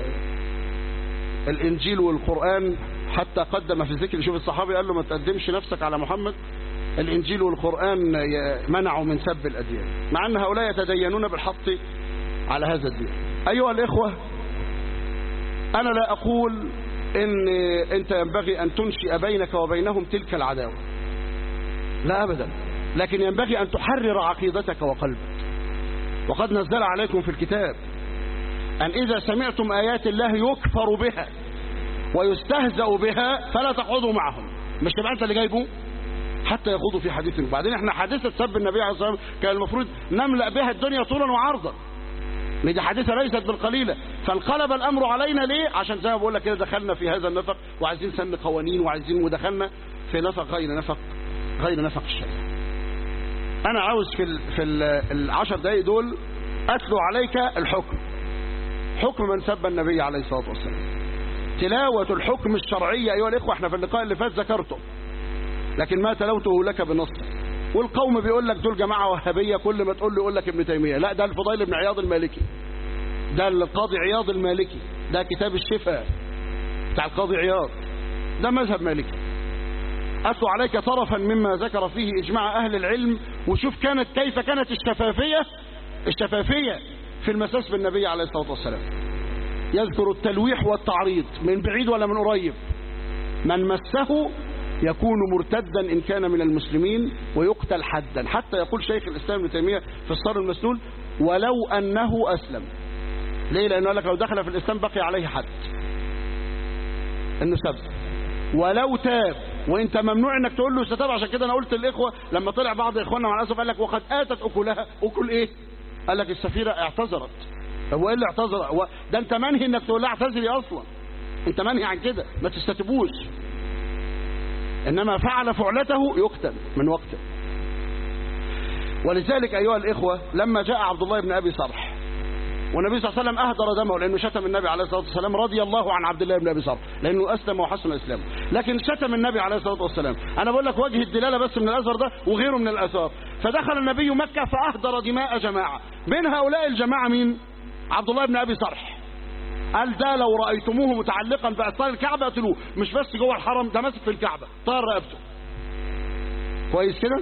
الإنجيل والقرآن حتى قدم في ذكر شوف الصحابي قال له ما تقدمش نفسك على محمد الإنجيل والقرآن منعوا من سب الأديان مع أن هؤلاء يتدينون بالحق على هذا الدين أيها الإخوة أنا لا أقول إن أنت ينبغي أن تنشئ بينك وبينهم تلك العداوة لا أبدا لكن ينبغي أن تحرر عقيدتك وقلبك وقد نزل عليكم في الكتاب أن إذا سمعتم آيات الله يكفر بها ويستهزأ بها فلا تقعدوا معهم مش تبقى أنت اللي جايبه حتى يخوضوا في حديث وبعدين احنا حادثة سب النبي عليه الصلاة والسلام كان المفروض نملأ بها الدنيا طولا وعرضا دي حادثة ليست بالقليلة فانقلب الأمر علينا ليه عشان زي ما بقول لك كده دخلنا في هذا النفق وعايزين سن قوانين وعايزين ودخلنا في نفق غير نفق غير نفق الشريعة أنا عاوز في ال في ال العشر دقايق دول أتلو عليك الحكم حكم من سب النبي عليه الصلاة والسلام تلاوة الحكم الشرعية أيها الإخوة احنا في اللقاء اللي فات ذكرته لكن ما تلوته لك بنص والقوم بيقول لك دول جماعة وهابية كل ما تقول له يقول لك ابن تيمية لا ده الفضيل بن عياض المالكي ده القاضي عياض المالكي ده كتاب الشفاء بتاع القاضي عياض ده مذهب مالكي أتلو عليك طرفا مما ذكر فيه إجماع أهل العلم وشوف كانت كيف كانت الشفافية الشفافية في المساس بالنبي عليه الصلاة والسلام يذكر التلويح والتعريض من بعيد ولا من قريب من مسه يكون مرتدا إن كان من المسلمين ويقتل حدا حتى يقول شيخ الإسلام ابن تيمية في الصار المسنون ولو أنه أسلم ليه لأنه قال لك لو دخل في الإسلام بقي عليه حد انه سب ولو تاب وانت ممنوع انك تقول له ستاب عشان كده انا قلت للاخوه لما طلع بعض اخواننا مع الاسف قال لك وقد اتت اكلها اكل ايه قال لك السفيره اعتذرت هو ايه اللي اعتذر هو ده انت منهي انك تقول لها اعتذري اصلا انت منهي عن كده ما تستتبوش انما فعل فعلته يقتل من وقته ولذلك ايها الاخوه لما جاء عبد الله بن ابي صرح والنبي صلى الله عليه وسلم اهدر دمه لانه شتم النبي عليه الصلاه والسلام رضي الله عن عبد الله بن ابي صرح لانه اسلم وحسن اسلامه لكن شتم النبي عليه الصلاه والسلام انا بقول لك وجه الدلاله بس من الاثر ده وغيره من الاثار فدخل النبي مكه فاهدر دماء جماعه من هؤلاء الجماعه مين عبد الله بن ابي صرح قال ده لو رايتموه متعلقا باثار الكعبه اقتلوه مش بس جوه الحرم ده ماسك في الكعبه طار رقبته كويس كده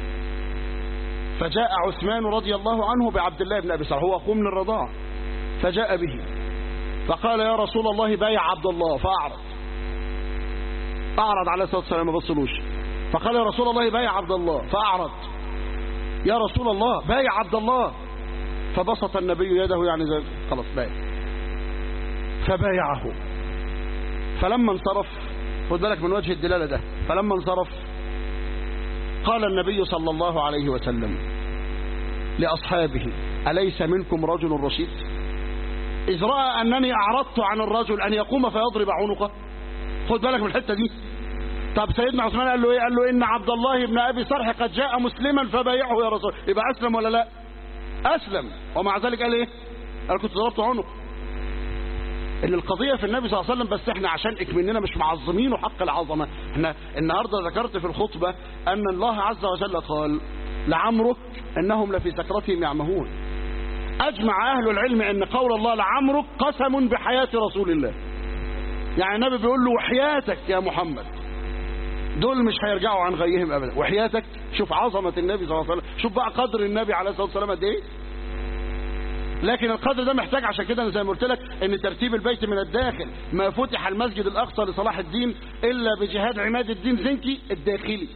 فجاء عثمان رضي الله عنه بعبد الله بن ابي صالح هو اخوه من الرضاعه فجاء به فقال يا رسول الله بايع عبد الله فاعرض اعرض عليه الصلاه والسلام ما بصلوش فقال يا رسول الله بايع عبد الله فاعرض يا رسول الله بايع عبد الله فبسط النبي يده يعني زي خلاص بايع فبايعه فلما انصرف خد بالك من وجه الدلاله ده فلما انصرف قال النبي صلى الله عليه وسلم لأصحابه أليس منكم رجل رشيد إذ رأى أنني أعرضت عن الرجل أن يقوم فيضرب عنقه خد بالك من الحتة دي طب سيدنا عثمان قال له إيه قال له إن عبد الله بن أبي صرح قد جاء مسلما فبايعه يا رسول يبقى أسلم ولا لا أسلم ومع ذلك قال إيه قال كنت ضربت عنقه ان القضيه في النبي صلى الله عليه وسلم بس احنا عشان اكمننا مش معظمينه حق العظمه احنا النهارده ذكرت في الخطبه ان الله عز وجل قال لعمرك انهم لفي سكرتهم يعمهون اجمع اهل العلم ان قول الله لعمرك قسم بحياه رسول الله يعني النبي بيقول له وحياتك يا محمد دول مش هيرجعوا عن غيهم ابدا وحياتك شوف عظمه النبي صلى الله عليه وسلم شوف بقى قدر النبي عليه الصلاه والسلام قد ايه لكن القدر ده محتاج عشان كده انا زي ما قلت لك ان ترتيب البيت من الداخل ما فتح المسجد الاقصى لصلاح الدين الا بجهاد عماد الدين زنكي الداخلي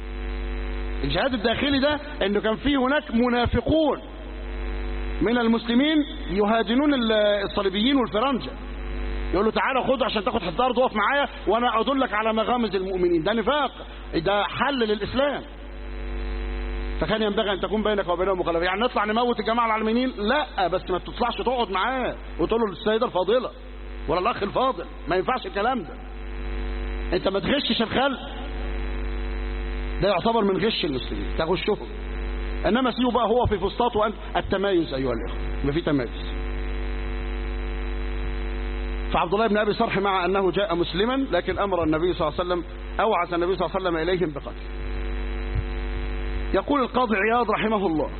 الجهاد الداخلي ده انه كان فيه هناك منافقون من المسلمين يهاجنون الصليبيين والفرنجة يقول له تعالى خد عشان تاخد حته ارض وقف معايا وانا ادلك على مغامز المؤمنين ده نفاق ده حل للاسلام فكان ينبغي ان تكون بينك وبينهم مخالفه يعني نطلع نموت الجماعه العلمانيين لا بس ما تطلعش تقعد معاه وتقول له السيده الفاضله ولا الاخ الفاضل ما ينفعش الكلام ده انت ما تغشش الخلق ده يعتبر من غش المسلمين تغشهم انما سيبه بقى هو في فسطاط وانت التمايز ايها الاخوه يبقى في تمايز فعبد الله بن ابي صرح مع انه جاء مسلما لكن امر النبي صلى الله عليه وسلم اوعز النبي صلى الله عليه وسلم اليهم بقتله يقول القاضي عياض رحمه الله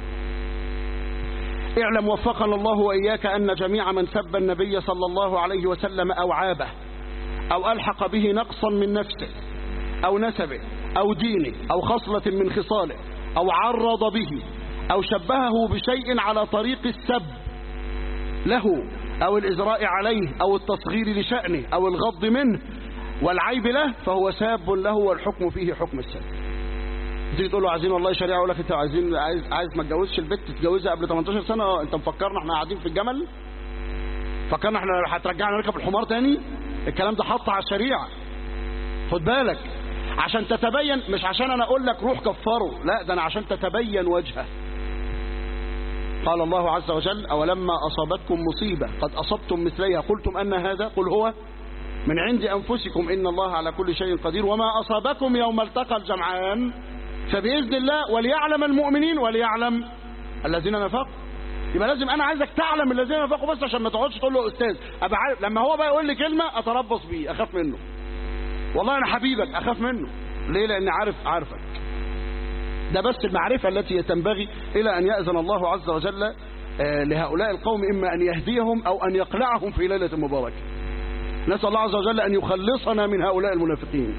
اعلم وفقنا الله وإياك أن جميع من سب النبي صلى الله عليه وسلم أو عابه أو ألحق به نقصا من نفسه أو نسبه أو دينه أو خصلة من خصاله أو عرض به أو شبهه بشيء على طريق السب له أو الإزراء عليه أو التصغير لشأنه أو الغض منه والعيب له فهو ساب له والحكم فيه حكم السب تيجي تقول له عايزين والله شريعه يقول لك انت عايزين عايز عايز ما تجوزش البت تتجوزها قبل 18 سنه اه انت مفكرنا احنا قاعدين في الجمل فكرنا احنا هترجعنا نركب الحمار تاني الكلام ده حط على الشريعه خد بالك عشان تتبين مش عشان انا اقول لك روح كفره لا ده انا عشان تتبين وجهه قال الله عز وجل اولما اصابتكم مصيبه قد اصبتم مثليها قلتم ان هذا قل هو من عند انفسكم ان الله على كل شيء قدير وما اصابكم يوم التقى الجمعان فبإذن الله وليعلم المؤمنين وليعلم الذين نفقوا يبقى لازم انا عايزك تعلم الذين نفقوا بس عشان ما تقعدش تقول له استاذ ابقى عارف لما هو بقى يقول لي كلمه اتربص بيه اخاف منه والله انا حبيبك اخاف منه ليه لاني عارف عارفك ده بس المعرفه التي تنبغي الى ان ياذن الله عز وجل لهؤلاء القوم اما ان يهديهم او ان يقلعهم في ليله مباركه نسال الله عز وجل ان يخلصنا من هؤلاء المنافقين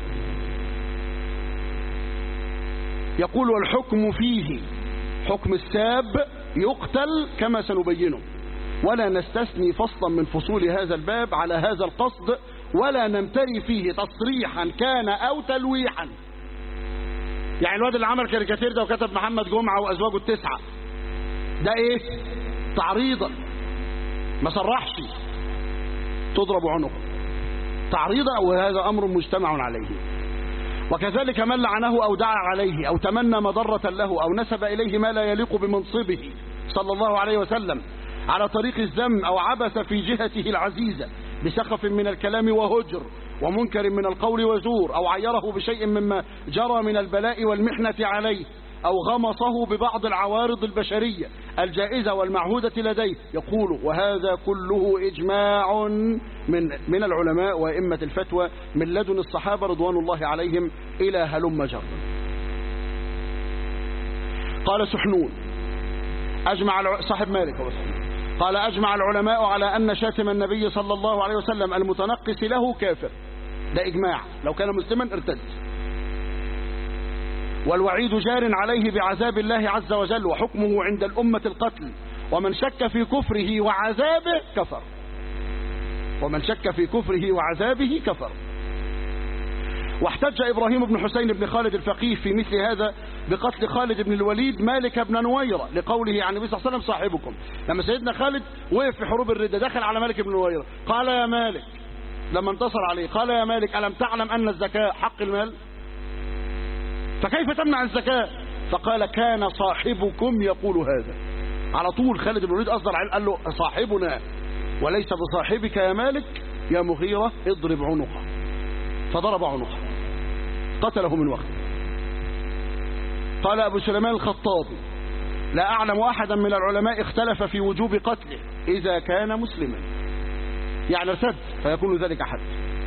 يقول والحكم فيه حكم الساب يقتل كما سنبينه ولا نستثني فصلا من فصول هذا الباب على هذا القصد ولا نمتري فيه تصريحا كان أو تلويحا يعني الواد اللي عمل كاريكاتير ده وكتب محمد جمعة وأزواجه التسعة ده ايه تعريضا ما صرحش تضرب عنقه تعريضا وهذا أمر مجتمع عليه وكذلك من لعنه أو دعا عليه أو تمنى مضرة له أو نسب إليه ما لا يليق بمنصبه صلى الله عليه وسلم على طريق الذم أو عبث في جهته العزيزة بسخف من الكلام وهجر ومنكر من القول وزور أو عيره بشيء مما جرى من البلاء والمحنة عليه أو غمصه ببعض العوارض البشرية الجائزة والمعهودة لديه يقول وهذا كله إجماع من من العلماء وأئمة الفتوى من لدن الصحابة رضوان الله عليهم إلى هلم جر قال سحنون أجمع الع... صاحب مالك هو سحنون قال أجمع العلماء على أن شاتم النبي صلى الله عليه وسلم المتنقص له كافر ده إجماع لو كان مسلما ارتد والوعيد جار عليه بعذاب الله عز وجل وحكمه عند الأمة القتل ومن شك في كفره وعذابه كفر ومن شك في كفره وعذابه كفر واحتج إبراهيم بن حسين بن خالد الفقيه في مثل هذا بقتل خالد بن الوليد مالك بن نويرة لقوله عن النبي صلى الله عليه وسلم صاحبكم لما سيدنا خالد وقف في حروب الردة دخل على مالك بن نويرة قال يا مالك لما انتصر عليه قال يا مالك ألم تعلم أن الزكاة حق المال فكيف تمنع الزكاة فقال كان صاحبكم يقول هذا على طول خالد بن الوليد أصدر عليه قال له صاحبنا وليس بصاحبك يا مالك يا مغيرة اضرب عنقه فضرب عنقه قتله من وقت قال أبو سليمان الخطابي لا أعلم أحدا من العلماء اختلف في وجوب قتله إذا كان مسلما يعني ارتد فيكون ذلك أحد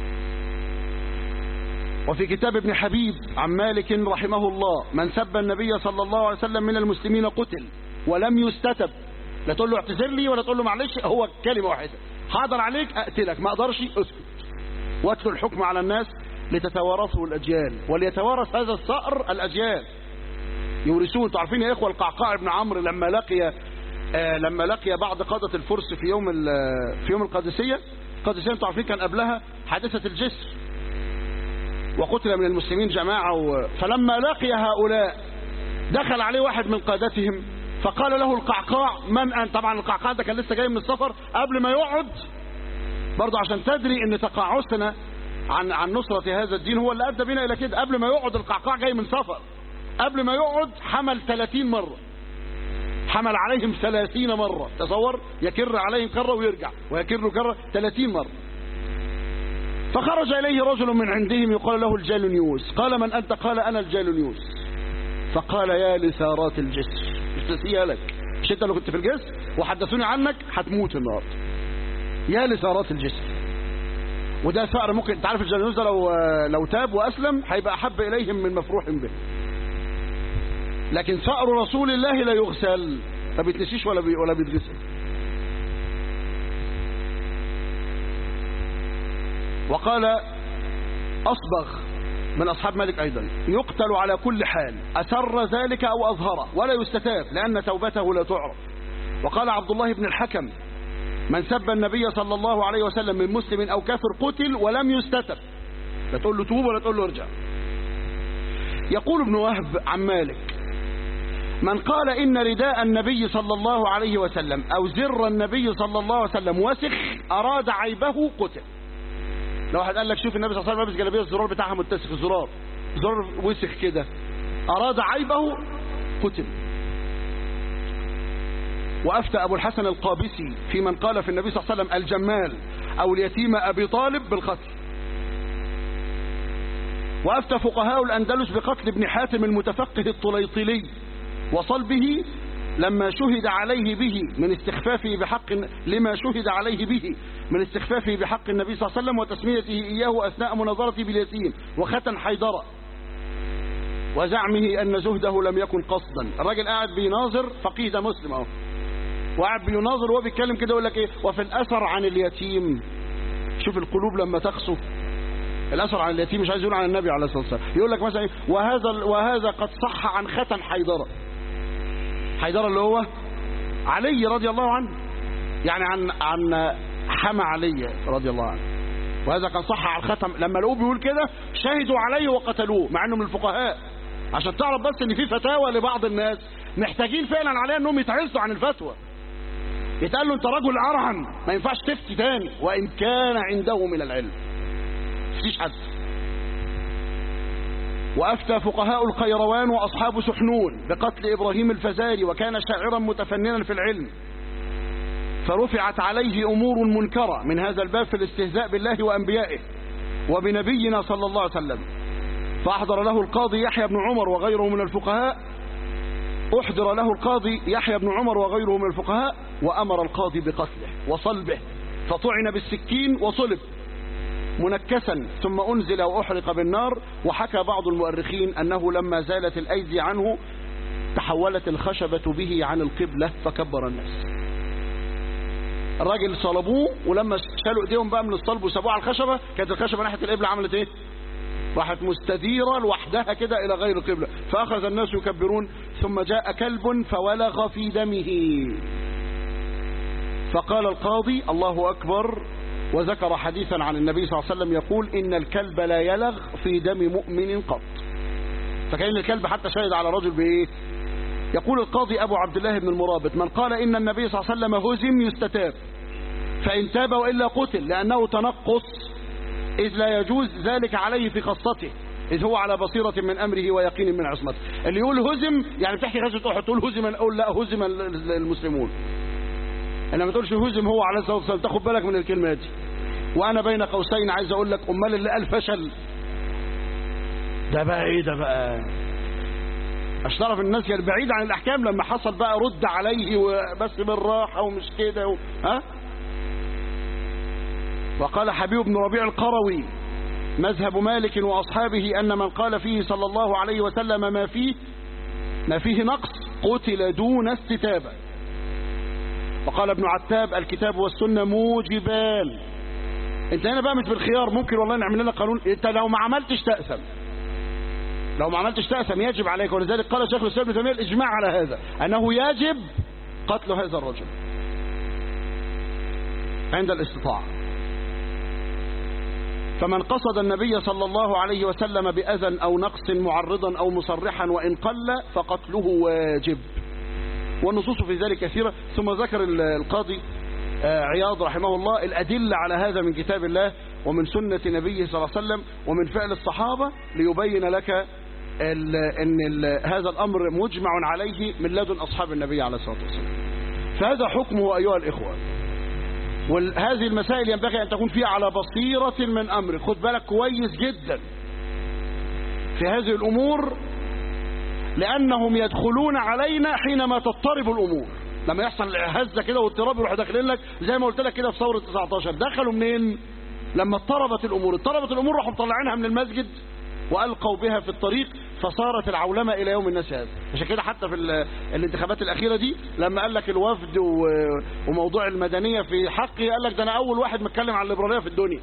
وفي كتاب ابن حبيب عن مالك رحمه الله من سب النبي صلى الله عليه وسلم من المسلمين قتل ولم يستتب لا تقول له اعتذر لي ولا تقول له معلش هو كلمة واحدة حاضر عليك أقتلك ما أقدرش أسكت واتلو الحكم على الناس لتتوارثه الأجيال وليتوارث هذا الصقر الأجيال يورثون انتوا عارفين يا إخوة القعقاع بن عمرو لما لقي آه لما لقي بعض قادة الفرس في يوم في يوم القادسية القادسية انتوا عارفين كان قبلها حادثة الجسر وقتل من المسلمين جماعة و... فلما لقي هؤلاء دخل عليه واحد من قادتهم فقال له القعقاع من أنت طبعا القعقاع ده كان لسه جاي من السفر قبل ما يقعد برضه عشان تدري ان تقاعسنا عن عن نصرة هذا الدين هو اللي أدى بنا إلى كده قبل ما يقعد القعقاع جاي من سفر قبل ما يقعد حمل 30 مرة حمل عليهم 30 مرة تصور يكر عليهم كرة ويرجع ويكر كرة 30 مرة فخرج إليه رجل من عندهم يقال له الجالنيوس قال من أنت قال أنا الجالنيوس فقال يا لثارات الجسر مش نسيها لك مش انت اللي كنت في الجسر وحدثوني عنك هتموت النهارده يا لثارات الجسر وده ثأر ممكن انت عارف الجالنيوس ده لو لو تاب وأسلم هيبقى أحب إليهم من مفروح به لكن ثأر رسول الله لا يغسل ما بيتنسيش ولا بي ولا بيتغسل وقال أصبغ من أصحاب مالك أيضا يقتل على كل حال أسر ذلك أو أظهره ولا يستتاب لأن توبته لا تعرف وقال عبد الله بن الحكم من سب النبي صلى الله عليه وسلم من مسلم أو كافر قتل ولم يستتب لا تقول له توب ولا تقول له ارجع يقول ابن وهب عن مالك من قال إن رداء النبي صلى الله عليه وسلم أو زر النبي صلى الله عليه وسلم وسخ أراد عيبه قتل لو واحد قال لك شوف النبي صلى الله عليه وسلم لابس جلابيه الزرار بتاعها متسخ الزرار زرار وسخ كده أراد عيبه قتل وأفتى أبو الحسن القابسي في من قال في النبي صلى الله عليه وسلم الجمال أو اليتيم أبي طالب بالقتل وأفتى فقهاء الأندلس بقتل ابن حاتم المتفقه الطليطلي وصلبه لما شهد عليه به من استخفافه بحق لما شهد عليه به من استخفافه بحق النبي صلى الله عليه وسلم وتسميته إياه أثناء مناظرته باليتيم وختن حيدرة وزعمه أن زهده لم يكن قصدا الراجل قاعد بيناظر فقيه ده مسلم اهو وقاعد بيناظر وهو بيتكلم كده يقول لك ايه وفي الأثر عن اليتيم شوف القلوب لما تخصف الأثر عن اليتيم مش عايز يقول عن النبي عليه الصلاة والسلام يقول لك مثلا وهذا وهذا قد صح عن ختن حيدرة حيدرة اللي هو علي رضي الله عنه يعني عن عن حمى علي رضي الله عنه وهذا كان صح على الختم لما لقوه بيقول كده شهدوا عليه وقتلوه مع انه من الفقهاء عشان تعرف بس ان في فتاوى لبعض الناس محتاجين فعلا عليها انهم يتعزوا عن الفتوى يتقال له انت رجل ارعن ما ينفعش تفتي تاني وان كان عنده من العلم مفيش حد وأفتى فقهاء القيروان وأصحاب سحنون بقتل إبراهيم الفزاري وكان شاعرا متفننا في العلم فرفعت عليه أمور منكرة من هذا الباب في الاستهزاء بالله وأنبيائه وبنبينا صلى الله عليه وسلم فأحضر له القاضي يحيى بن عمر وغيره من الفقهاء أحضر له القاضي يحيى بن عمر وغيره من الفقهاء وأمر القاضي بقتله وصلبه فطعن بالسكين وصلب منكسا ثم أنزل وأحرق بالنار وحكى بعض المؤرخين أنه لما زالت الأيدي عنه تحولت الخشبة به عن القبلة فكبر الناس الراجل صلبوه ولما شالوا ايديهم بقى من الصلب وسابوه على الخشبة كانت الخشبة ناحية القبلة عملت ايه راحت مستديرة لوحدها كده إلى غير القبلة فأخذ الناس يكبرون ثم جاء كلب فولغ في دمه فقال القاضي الله أكبر وذكر حديثا عن النبي صلى الله عليه وسلم يقول إن الكلب لا يلغ في دم مؤمن قط فكأن الكلب حتى شهد على رجل بإيه يقول القاضي أبو عبد الله بن المرابط من قال إن النبي صلى الله عليه وسلم هزم يستتاب فإن تاب وإلا قتل لأنه تنقص إذ لا يجوز ذلك عليه في خاصته إذ هو على بصيرة من أمره ويقين من عصمته اللي يقول هزم يعني بتحكي غزوة أحد تقول هزم أقول لا هزم المسلمون إنما تقولش هزم هو على الصلاة والسلام تاخد بالك من الكلمة دي وأنا بين قوسين عايز أقول لك أمال اللي قال فشل ده بقى إيه ده بقى اشترف الناس يعني بعيد عن الأحكام لما حصل بقى رد عليه وبس بالراحة ومش كده و... ها وقال حبيب بن ربيع القروي مذهب مالك وأصحابه أن من قال فيه صلى الله عليه وسلم ما فيه ما فيه نقص قتل دون استتابة وقال ابن عتاب الكتاب والسنة موجبان انت هنا بقى مش بالخيار ممكن والله نعمل لنا قانون انت لو ما عملتش تأثم لو ما عملتش تأثم يجب عليك ولذلك قال شيخ الإسلام ابن تيمية الإجماع على هذا أنه يجب قتل هذا الرجل عند الاستطاعة فمن قصد النبي صلى الله عليه وسلم بأذى أو نقص معرضا أو مصرحا وإن قل فقتله واجب والنصوص في ذلك كثيرة ثم ذكر القاضي عياض رحمه الله الأدلة على هذا من كتاب الله ومن سنة نبيه صلى الله عليه وسلم ومن فعل الصحابة ليبين لك ال ان ال هذا الأمر مجمع عليه من لدن أصحاب النبي عليه الصلاة والسلام فهذا حكمه أيها الإخوة وهذه المسائل ينبغي أن تكون فيها على بصيرة من أمر خد بالك كويس جدا في هذه الأمور لأنهم يدخلون علينا حينما تضطرب الأمور لما يحصل هزة كده واضطراب يروحوا داخلين لك زي ما قلت لك كده في ثورة 19 دخلوا منين لما اضطربت الأمور اضطربت الأمور راحوا مطلعينها من المسجد وألقوا بها في الطريق فصارت العولمة إلى يوم الناس هذا عشان كده حتى في الانتخابات الأخيرة دي لما قال لك الوفد وموضوع المدنية في حقي قال لك ده أنا أول واحد متكلم عن الليبرالية في الدنيا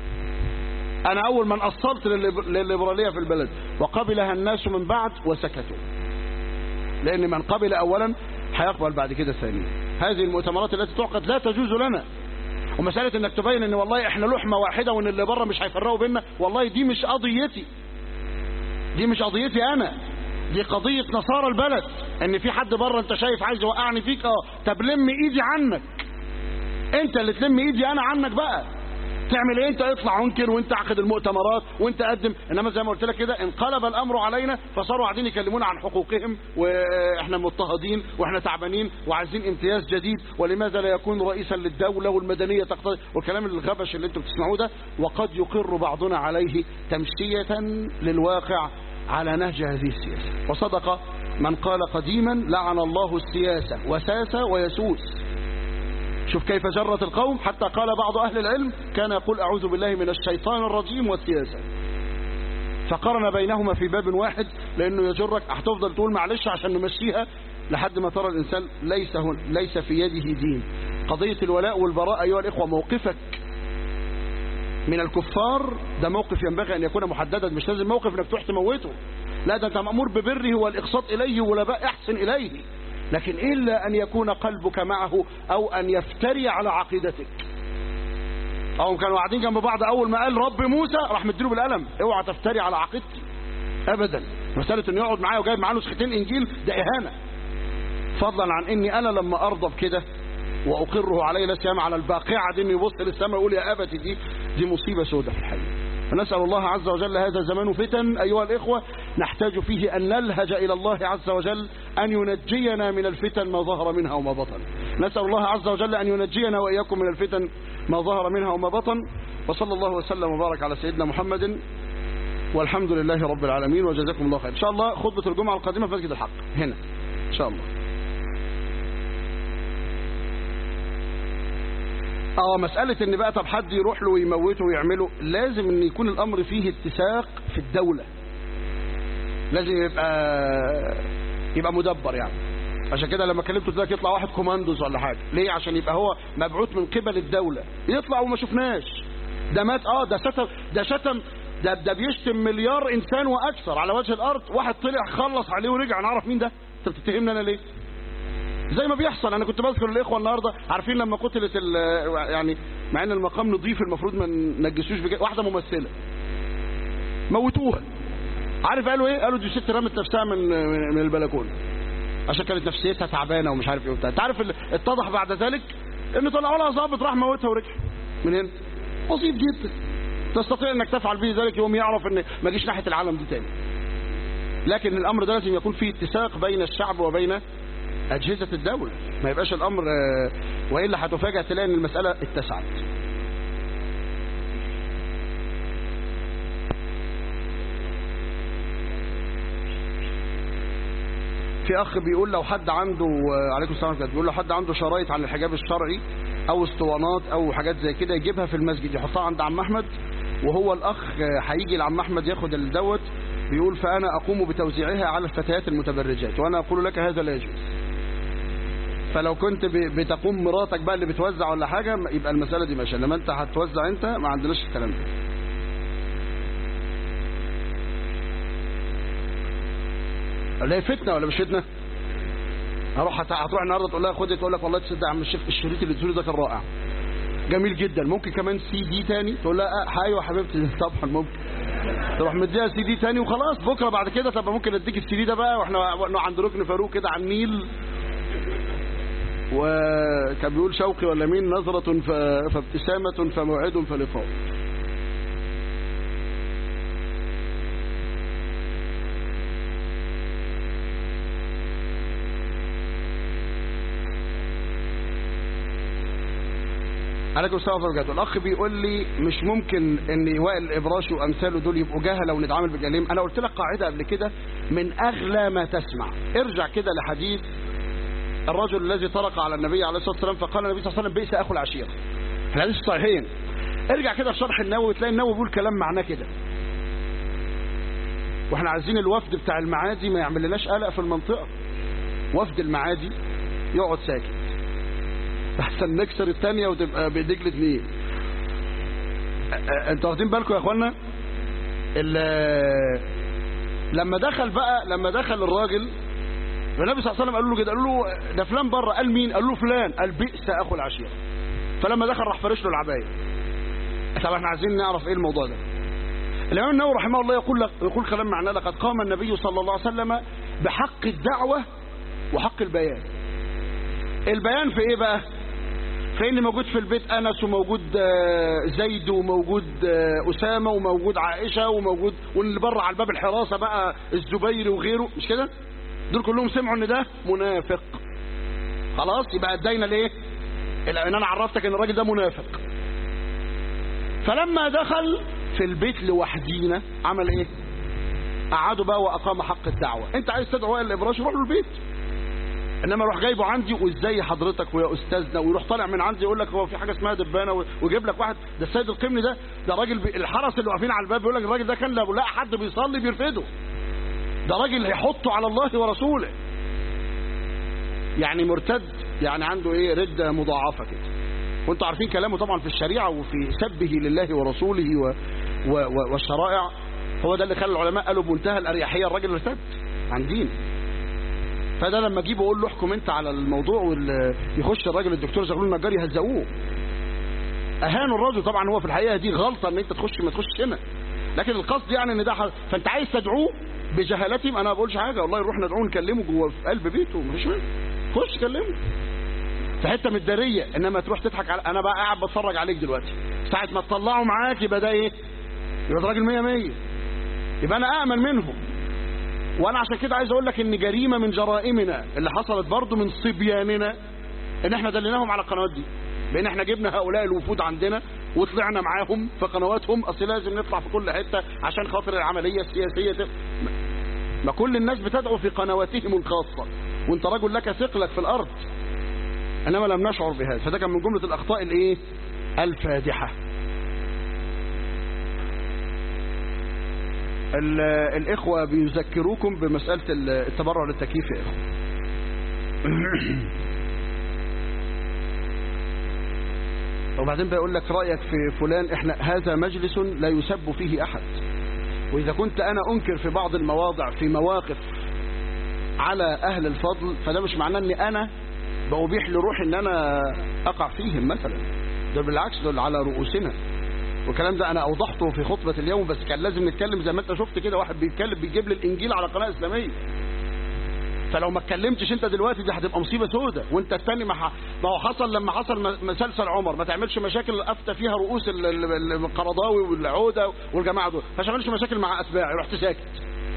أنا أول من أصلت للليبرالية في البلد وقبلها الناس من بعد وسكتوا لأن من قبل أولا هيقبل بعد كده ثانيا هذه المؤتمرات التي تعقد لا تجوز لنا ومسألة انك تبين ان والله احنا لحمة واحدة وان اللي بره مش هيفرقوا بينا والله دي مش قضيتي دي مش قضيتي انا دي قضية نصارى البلد ان في حد بره انت شايف عايز يوقعني فيك اه طب لم ايدي عنك انت اللي تلم ايدي انا عنك بقى تعمل ايه انت اطلع انكر وانت عقد المؤتمرات وانت قدم انما زي ما قلت لك كده انقلب الامر علينا فصاروا قاعدين يكلمونا عن حقوقهم واحنا مضطهدين واحنا تعبانين وعايزين امتياز جديد ولماذا لا يكون رئيسا للدوله والمدنيه تقتضي والكلام الغبش اللي انتم بتسمعوه ده وقد يقر بعضنا عليه تمشيه للواقع على نهج هذه السياسه وصدق من قال قديما لعن الله السياسه وساس ويسوس شوف كيف جرت القوم حتى قال بعض أهل العلم كان يقول أعوذ بالله من الشيطان الرجيم والسياسة فقرن بينهما في باب واحد لأنه يجرك هتفضل تقول معلش عشان نمشيها لحد ما ترى الإنسان ليس, ليس في يده دين قضية الولاء والبراء أيها الإخوة موقفك من الكفار ده موقف ينبغي أن يكون محددا مش لازم موقف أنك تروح تموته لا ده أنت مأمور ببره والإقساط إليه ولباء أحسن إليه لكن إلا أن يكون قلبك معه أو أن يفتري على عقيدتك أو كانوا قاعدين جنب بعض أول ما قال رب موسى راح مديله بالقلم اوعى تفتري على عقيدتي أبدا مسألة أنه يقعد معايا وجايب معاه نسختين إنجيل ده إهانة فضلا عن إني أنا لما أرضى بكده وأقره عليه لا سيما على الباقعة دي إنه يبص للسماء ويقول يا أبتي دي دي مصيبة سودة في الحقيقة فنسأل الله عز وجل هذا الزمان فتن أيها الإخوة نحتاج فيه أن نلهج إلى الله عز وجل أن ينجينا من الفتن ما ظهر منها وما بطن نسأل الله عز وجل أن ينجينا وإياكم من الفتن ما ظهر منها وما بطن وصلى الله وسلم وبارك على سيدنا محمد والحمد لله رب العالمين وجزاكم الله خير إن شاء الله خطبة الجمعة القادمة في مسجد الحق هنا إن شاء الله اه مسألة ان بقى طب حد يروح له ويموته ويعمله لازم ان يكون الامر فيه اتساق في الدولة لازم يبقى يبقى مدبر يعني عشان كده لما كلمته تلاقي يطلع واحد كوماندوز ولا حاجة ليه عشان يبقى هو مبعوث من قبل الدولة يطلع وما شفناش ده مات اه ده شتم ده شتم ده ده بيشتم مليار انسان واكثر على وجه الارض واحد طلع خلص عليه ورجع نعرف مين ده انت بتتهمني انا ليه زي ما بيحصل انا كنت بذكر الاخوه النهارده عارفين لما قتلت يعني مع ان المقام نظيف المفروض ما نجسوش بجد واحده ممثله موتوها عارف قالوا ايه قالوا دي ست رمت نفسها من من البلكونه عشان كانت نفسيتها تعبانه ومش عارف ايه وبتاع انت عارف اتضح بعد ذلك ان طلعوا لها ظابط راح موتها ورجع من هنا بسيط جدا تستطيع انك تفعل به ذلك يوم يعرف ان ما جيش ناحيه العالم دي تاني لكن الامر ده لازم يكون فيه اتساق بين الشعب وبين أجهزة الدولة ما يبقاش الأمر وإلا هتفاجأ تلاقي أن المسألة اتسعت في أخ بيقول لو حد عنده عليكم السلام عليكم بيقول لو حد عنده شرايط عن الحجاب الشرعي أو اسطوانات أو حاجات زي كده يجيبها في المسجد يحطها عند عم أحمد وهو الأخ هيجي لعم أحمد ياخد الدوت بيقول فأنا أقوم بتوزيعها على الفتيات المتبرجات وأنا أقول لك هذا لا يجوز فلو كنت بتقوم مراتك بقى اللي بتوزع ولا حاجة يبقى المسألة دي ماشية لما انت هتوزع انت ما عندناش الكلام ده ولا هي فتنة ولا مش فتنة هروح هتروح النهارده تقول لها خد تقول لك والله تصدق يا عم الشيخ الشريط اللي اديته ده كان رائع جميل جدا ممكن كمان سي دي تاني تقول لها اه ايوه حبيبتي طبعا ممكن تروح مديها سي دي تاني وخلاص بكره بعد كده طب ممكن اديك السي دي ده بقى واحنا عند ركن فاروق كده على النيل وكان بيقول شوقي ولا مين نظرة فابتسامة فموعد فلقاء عليكم السلام ورحمه الله الاخ بيقول لي مش ممكن ان وائل الابراشي وامثاله دول يبقوا جهله ونتعامل بجهلهم انا قلت لك قاعده قبل كده من اغلى ما تسمع ارجع كده لحديث الرجل الذي طرق على النبي عليه الصلاه والسلام فقال النبي صلى الله عليه وسلم بئس اخو العشيره في الحديث الصحيحين ارجع كده في شرح النووي تلاقي النووي بيقول كلام معناه كده واحنا عايزين الوفد بتاع المعادي ما يعمل لناش قلق في المنطقه وفد المعادي يقعد ساكت احسن نكسر الثانيه وتبقى بايديك الاثنين انتوا واخدين بالكم يا اخوانا لما دخل بقى لما دخل الراجل النبي صلى الله عليه وسلم قالوا له كده قالوا له ده فلان بره قال مين قال له فلان قال بئس اخو العشيره فلما دخل راح فرش له العبايه طب احنا عايزين نعرف ايه الموضوع ده الامام النووي رحمه الله يقول لك يقول كلام معناه لقد قام النبي صلى الله عليه وسلم بحق الدعوه وحق البيان البيان في ايه بقى في ان موجود في البيت انس وموجود زيد وموجود اسامه وموجود عائشه وموجود واللي بره على الباب الحراسه بقى الزبير وغيره مش كده دول كلهم سمعوا ان ده منافق خلاص يبقى ادينا ليه ان انا عرفتك ان الراجل ده منافق فلما دخل في البيت لوحدينا عمل ايه قعدوا بقى واقام حق الدعوه انت عايز تدعو وائل الابراش روح له البيت انما اروح جايبه عندي وازاي حضرتك ويا استاذنا ويروح طالع من عندي يقول لك هو في حاجه اسمها دبانه ويجيب لك واحد ده السيد القمني ده ده راجل بي الحرس اللي واقفين على الباب بيقول لك الراجل ده كان لو لا حد بيصلي بيرفده ده راجل هيحطه على الله ورسوله يعني مرتد يعني عنده ايه رده مضاعفه كده وانتوا عارفين كلامه طبعا في الشريعه وفي سبه لله ورسوله و و و والشرائع هو ده اللي خلى العلماء قالوا بمنتهى الاريحيه الراجل ارتد عن دين فده لما اجيبه اقول له احكم انت على الموضوع ويخش الراجل الدكتور زغلول النجار يهزقوه اهانوا الراجل طبعا هو في الحقيقه دي غلطه ان انت تخش ما تخش هنا لكن القصد يعني ان ده حل... فانت عايز تدعوه بجهالتهم انا ما بقولش حاجه والله نروح ندعوه نكلمه جوه في قلب بيته مفيش مانع خش كلمه في حته متداريه انما تروح تضحك على انا بقى قاعد بتفرج عليك دلوقتي ساعه ما تطلعوا معاك يبقى ده ايه يبقى ده راجل 100 100 يبقى انا امن منهم وانا عشان كده عايز اقول لك ان جريمه من جرائمنا اللي حصلت برضو من صبياننا ان احنا دلناهم على القنوات دي بان احنا جبنا هؤلاء الوفود عندنا وطلعنا معاهم في قنواتهم اصل لازم نطلع في كل حته عشان خاطر العمليه السياسيه ت... ما كل الناس بتدعو في قنواتهم الخاصه وانت رجل لك ثقلك في الارض انما لم نشعر بهذا فده كان من جمله الاخطاء الايه الفادحه الاخوه بيذكروكم بمساله التبرع للتكييف يا اخوه وبعدين بيقول لك رأيك في فلان احنا هذا مجلس لا يسب فيه أحد وإذا كنت أنا أنكر في بعض المواضع في مواقف على أهل الفضل فده مش معناه أني أنا بأبيح لروحي أن أنا أقع فيهم مثلا ده بالعكس دول على رؤوسنا والكلام ده أنا أوضحته في خطبة اليوم بس كان لازم نتكلم زي ما أنت شفت كده واحد بيتكلم بيجيب لي الإنجيل على قناة إسلامية فلو ما اتكلمتش انت دلوقتي دي هتبقى مصيبه سودة وانت الثاني ما ما هو حصل لما حصل مسلسل عمر ما تعملش مشاكل افتى فيها رؤوس القرضاوي والعوده والجماعه دول ما تعملش مشاكل مع اتباعي رحت ساكت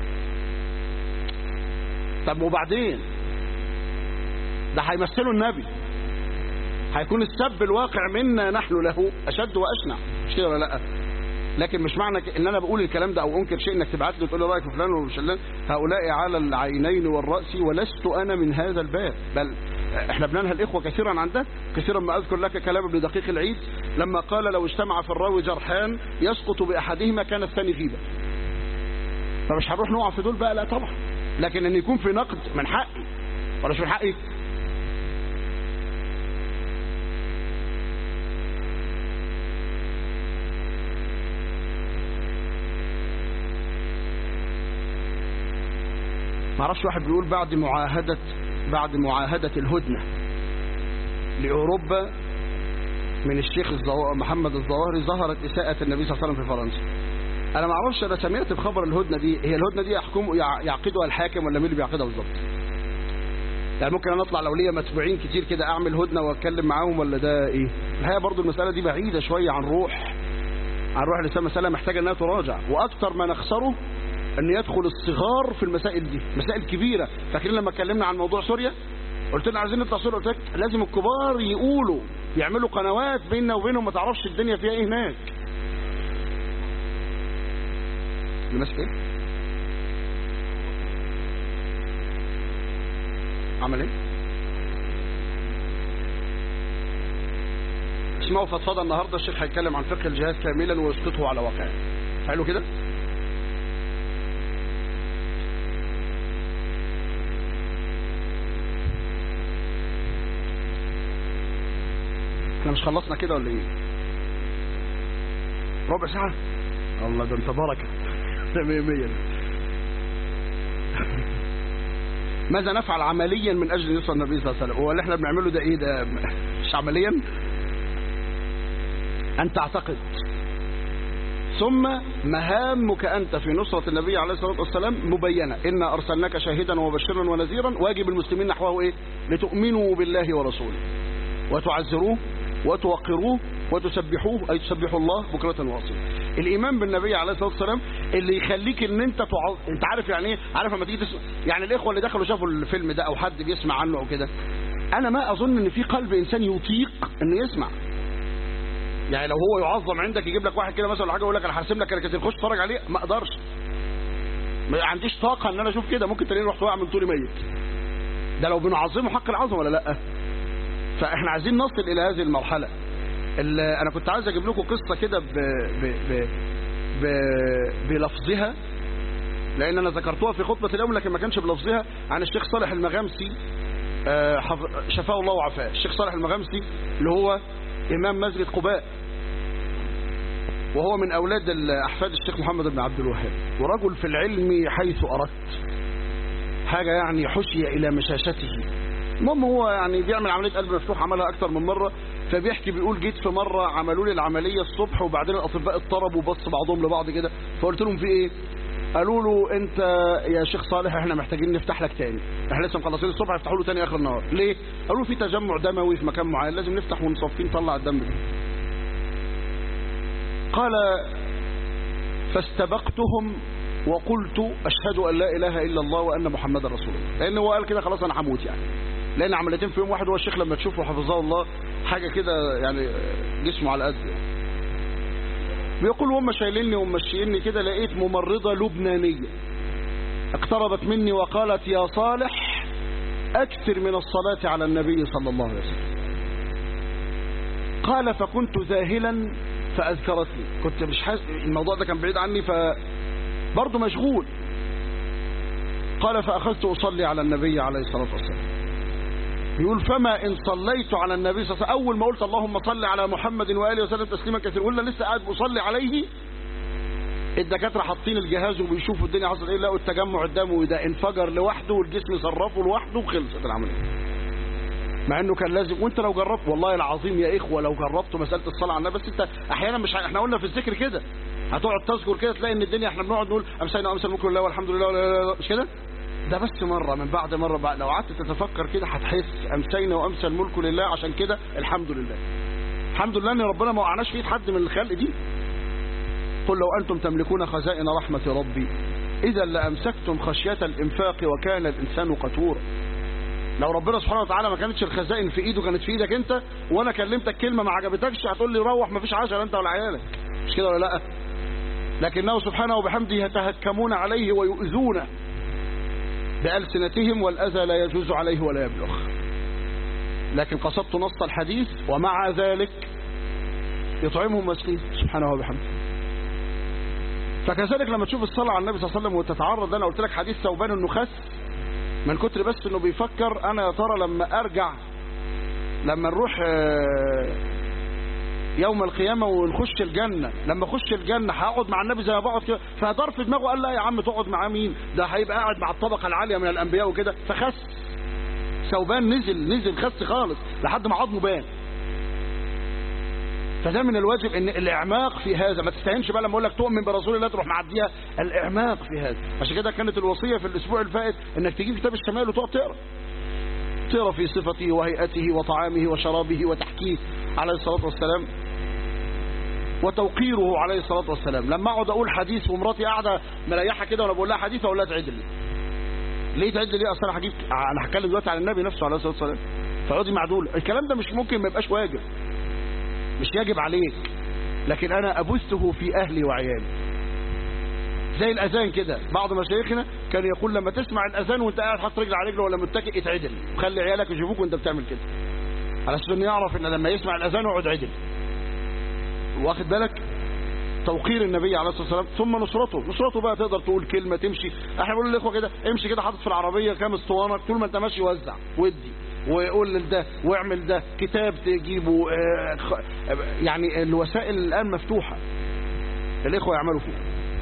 طب وبعدين ده هيمثلوا النبي هيكون السب الواقع منا نحن له اشد واشنع مش كده ولا لا لكن مش معنى ان انا بقول الكلام ده او انكر شيء انك تبعت لي تقول لي رايك في فلان وشلان هؤلاء على العينين والراس ولست انا من هذا الباب بل احنا بننهى الاخوه كثيرا عن ده كثيرا ما اذكر لك كلام ابن دقيق العيد لما قال لو اجتمع في الراوي جرحان يسقط باحدهما كان الثاني غيبه فمش هنروح نقع في دول بقى لا طبعا لكن ان يكون في نقد من حقي ولا مش من حقي ما اعرفش واحد بيقول بعد معاهدة بعد معاهدة الهدنة لأوروبا من الشيخ الزو... محمد الظواهري ظهرت إساءة النبي صلى الله عليه وسلم في فرنسا أنا ما اعرفش أنا سمعت بخبر الهدنة دي هي الهدنة دي يحكم يعقدها الحاكم ولا مين اللي بيعقدها بالظبط يعني ممكن انا اطلع لو ليا متبوعين كتير كده اعمل هدنه واتكلم معاهم ولا ده ايه الحقيقه برضو المساله دي بعيده شويه عن روح عن روح الاسلام مساله محتاجه انها تراجع واكثر ما نخسره ان يدخل الصغار في المسائل دي مسائل كبيرة فاكرين لما اتكلمنا عن موضوع سوريا قلت لنا عايزين نطلع سوريا قلت لك لازم الكبار يقولوا يعملوا قنوات بيننا وبينهم ما تعرفش الدنيا فيها ايه هناك اللي ماسك ايه عمل ايه اسمعوا فضفضه النهارده الشيخ هيتكلم عن فقه الجهاد كاملا ويسقطه على واقعه حلو كده احنا مش خلصنا كده ولا ايه ربع ساعة الله ده انت بركة ده مية مية ماذا نفعل عمليا من اجل نصر النبي صلى الله عليه وسلم هو اللي احنا بنعمله ده ايه ده مش عمليا ان تعتقد ثم مهامك أنت في نصرة النبي عليه الصلاة والسلام مبينة إنا أرسلناك شاهدا وبشرا ونذيرا واجب المسلمين نحوه إيه لتؤمنوا بالله ورسوله وتعزروه وتوقروه وتسبحوه أي تسبحوا الله بكرة واصيلا الإيمان بالنبي عليه الصلاة والسلام اللي يخليك ان انت تعظ... انت عارف يعني ايه عارف لما تيجي تسمع يعني الاخوه اللي دخلوا شافوا الفيلم ده او حد بيسمع عنه او كده انا ما اظن ان في قلب انسان يطيق انه يسمع يعني لو هو يعظم عندك يجيب لك واحد كده مثلا ولا حاجه يقول لك انا هرسم لك كاريكاتير خش اتفرج عليه ما اقدرش ما عنديش طاقه ان انا اشوف كده ممكن تلاقيني رحت واقع من طولي ميت ده لو بنعظمه حق العظمه ولا لا فاحنا عايزين نصل الى هذه المرحله انا كنت عايز اجيب لكم قصه كده ب... ب... ب... ب... بلفظها لان انا ذكرتها في خطبه اليوم لكن ما كانش بلفظها عن الشيخ صالح المغامسي شفاه الله وعافاه الشيخ صالح المغامسي اللي هو امام مسجد قباء وهو من اولاد احفاد الشيخ محمد بن عبد الوهاب ورجل في العلم حيث اردت حاجه يعني حشي الى مشاشته المهم هو يعني بيعمل عمليه قلب مفتوح عملها اكتر من مره فبيحكي بيقول جيت في مره عملوا لي العمليه الصبح وبعدين الاطباء اضطربوا وبص بعضهم لبعض كده فقلت لهم في ايه قالوا له انت يا شيخ صالح احنا محتاجين نفتح لك تاني احنا لسه مخلصين الصبح يفتحوا له تاني اخر النهار ليه قالوا في تجمع دموي في مكان معين لازم نفتح ونصفي نطلع الدم ده قال فاستبقتهم وقلت اشهد ان لا اله الا الله وان محمدا رسول الله لان هو قال كده خلاص انا هموت يعني لان عمليتين في يوم واحد هو الشيخ لما تشوفه حفظه الله حاجة كده يعني جسمه على قد بيقول وهم شايليني ومشيني كده لقيت ممرضة لبنانية اقتربت مني وقالت يا صالح اكثر من الصلاة على النبي صلى الله عليه وسلم قال فكنت ذاهلا فأذكرتني كنت مش حاسس الموضوع ده كان بعيد عني فبرضه مشغول قال فأخذت أصلي على النبي عليه الصلاة والسلام يقول فما إن صليت على النبي صلى الله عليه وسلم أول ما قلت اللهم صل على محمد وآله وسلم تسليما كثيرا ولا لسه قاعد بصلي عليه الدكاترة حاطين الجهاز وبيشوفوا الدنيا حصل ايه لقوا التجمع الدموي ده انفجر لوحده والجسم صرفه لوحده وخلصت العملية مع انه كان لازم وانت لو جربت والله العظيم يا اخوه لو جربتوا مساله الصلاه على النبي بس انت احيانا مش ه- احنا قلنا في الذكر كده هتقعد تذكر كده تلاقي ان الدنيا احنا بنقعد نقول امسينا وامسى الملك لله والحمد لله ولا لا لا مش كده ده بس مره من بعد مره بعد لو قعدت تتفكر كده هتحس امسينا وامسى الملك لله عشان كده الحمد لله الحمد لله ان ربنا ما وقعناش في ايد حد من الخلق دي قل لو انتم تملكون خزائن رحمه ربي اذا لامسكتم خشيه الانفاق وكان الانسان قتورا لو ربنا سبحانه وتعالى ما كانتش الخزائن في ايده كانت في ايدك انت وانا كلمتك كلمه ما عجبتكش هتقول لي روح ما فيش عشاء انت ولا عيالك مش كده ولا لا لكنه سبحانه وبحمده يتهكمون عليه ويؤذونه بألسنتهم والأذى لا يجوز عليه ولا يبلغ لكن قصدت نص الحديث ومع ذلك يطعمهم مسكين سبحانه وبحمده فكذلك لما تشوف الصلاة على النبي صلى الله عليه وسلم وتتعرض انا قلت لك حديث ثوبان انه خس من كتر بس انه بيفكر انا يا ترى لما ارجع لما نروح آه، يوم القيامة ونخش الجنة لما اخش الجنة هقعد مع النبي زي ما بقعد كده فدار في دماغه قال لا يا عم تقعد مع مين ده هيبقى قاعد مع الطبقة العالية من الانبياء وكده فخس ثوبان نزل نزل خس خالص لحد ما عظمه بان فده من الواجب ان الاعماق في هذا ما تستهينش بقى لما اقول لك تؤمن برسول الله تروح معديها الاعماق في هذا عشان كده كانت الوصيه في الاسبوع الفائت انك تجيب كتاب الشمال وتقعد تقرا تقرا في صفته وهيئته وطعامه وشرابه وتحكيه عليه الصلاه والسلام وتوقيره عليه الصلاه والسلام لما اقعد اقول حديث ومراتي قاعده مريحه كده وانا بقول لها حديث اقول لها تعدل لي ليه تعدل ليه اصل انا هجيب انا هتكلم دلوقتي عن النبي نفسه عليه الصلاه والسلام فاقعدي معدوله الكلام ده مش ممكن ما يبقاش واجب مش يجب عليك لكن انا ابثه في اهلي وعيالي زي الاذان كده بعض مشايخنا كان يقول لما تسمع الاذان وانت قاعد حاطط رجل على رجل ولا متكئ اتعدل خلي عيالك يشوفوك وانت بتعمل كده على اساس انه يعرف ان لما يسمع الاذان يقعد عدل واخد بالك توقير النبي عليه الصلاه والسلام ثم نصرته نصرته بقى تقدر تقول كلمه تمشي احنا بنقول للاخوه كده امشي كده حاطط في العربيه كام اسطوانه طول ما انت ماشي وزع ودي وقول لده واعمل ده كتاب تجيبه آه، خ- يعني الوسائل الان مفتوحه الاخوه يعملوا فيها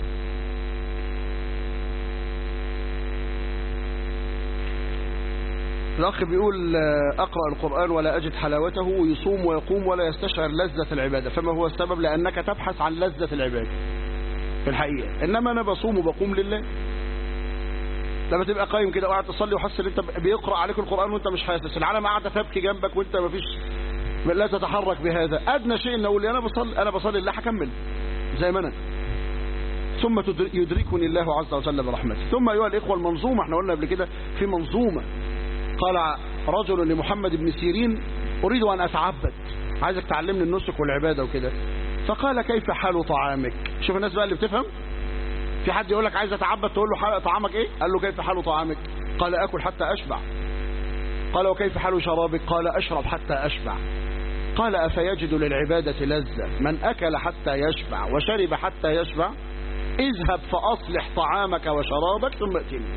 الأخ بيقول آه، أقرأ القرآن ولا أجد حلاوته ويصوم ويقوم ولا يستشعر لذة العبادة فما هو السبب لأنك تبحث عن لذة العبادة في الحقيقة إنما أنا بصوم وبقوم لله لما تبقى قايم كده وقاعد تصلي وحاسس ان انت بيقرا عليك القران وانت مش حاسس العالم قاعده تبكي جنبك وانت ما فيش لا تتحرك بهذا ادنى شيء ان اقول لي انا بصلي انا بصلي لله هكمل زي ما انا ثم تدر- يدركني الله عز وجل برحمته ثم ايها الاخوه المنظومه احنا قلنا قبل كده في منظومه قال رجل لمحمد بن سيرين اريد ان اتعبد عايزك تعلمني النسك والعباده وكده فقال كيف حال طعامك شوف الناس بقى اللي بتفهم في حد يقول لك عايز اتعبد تقول له حال طعامك ايه قال له كيف حال طعامك قال اكل حتى اشبع قال وكيف حال شرابك قال اشرب حتى اشبع قال افيجد للعباده لذه من اكل حتى يشبع وشرب حتى يشبع اذهب فاصلح طعامك وشرابك ثم اتني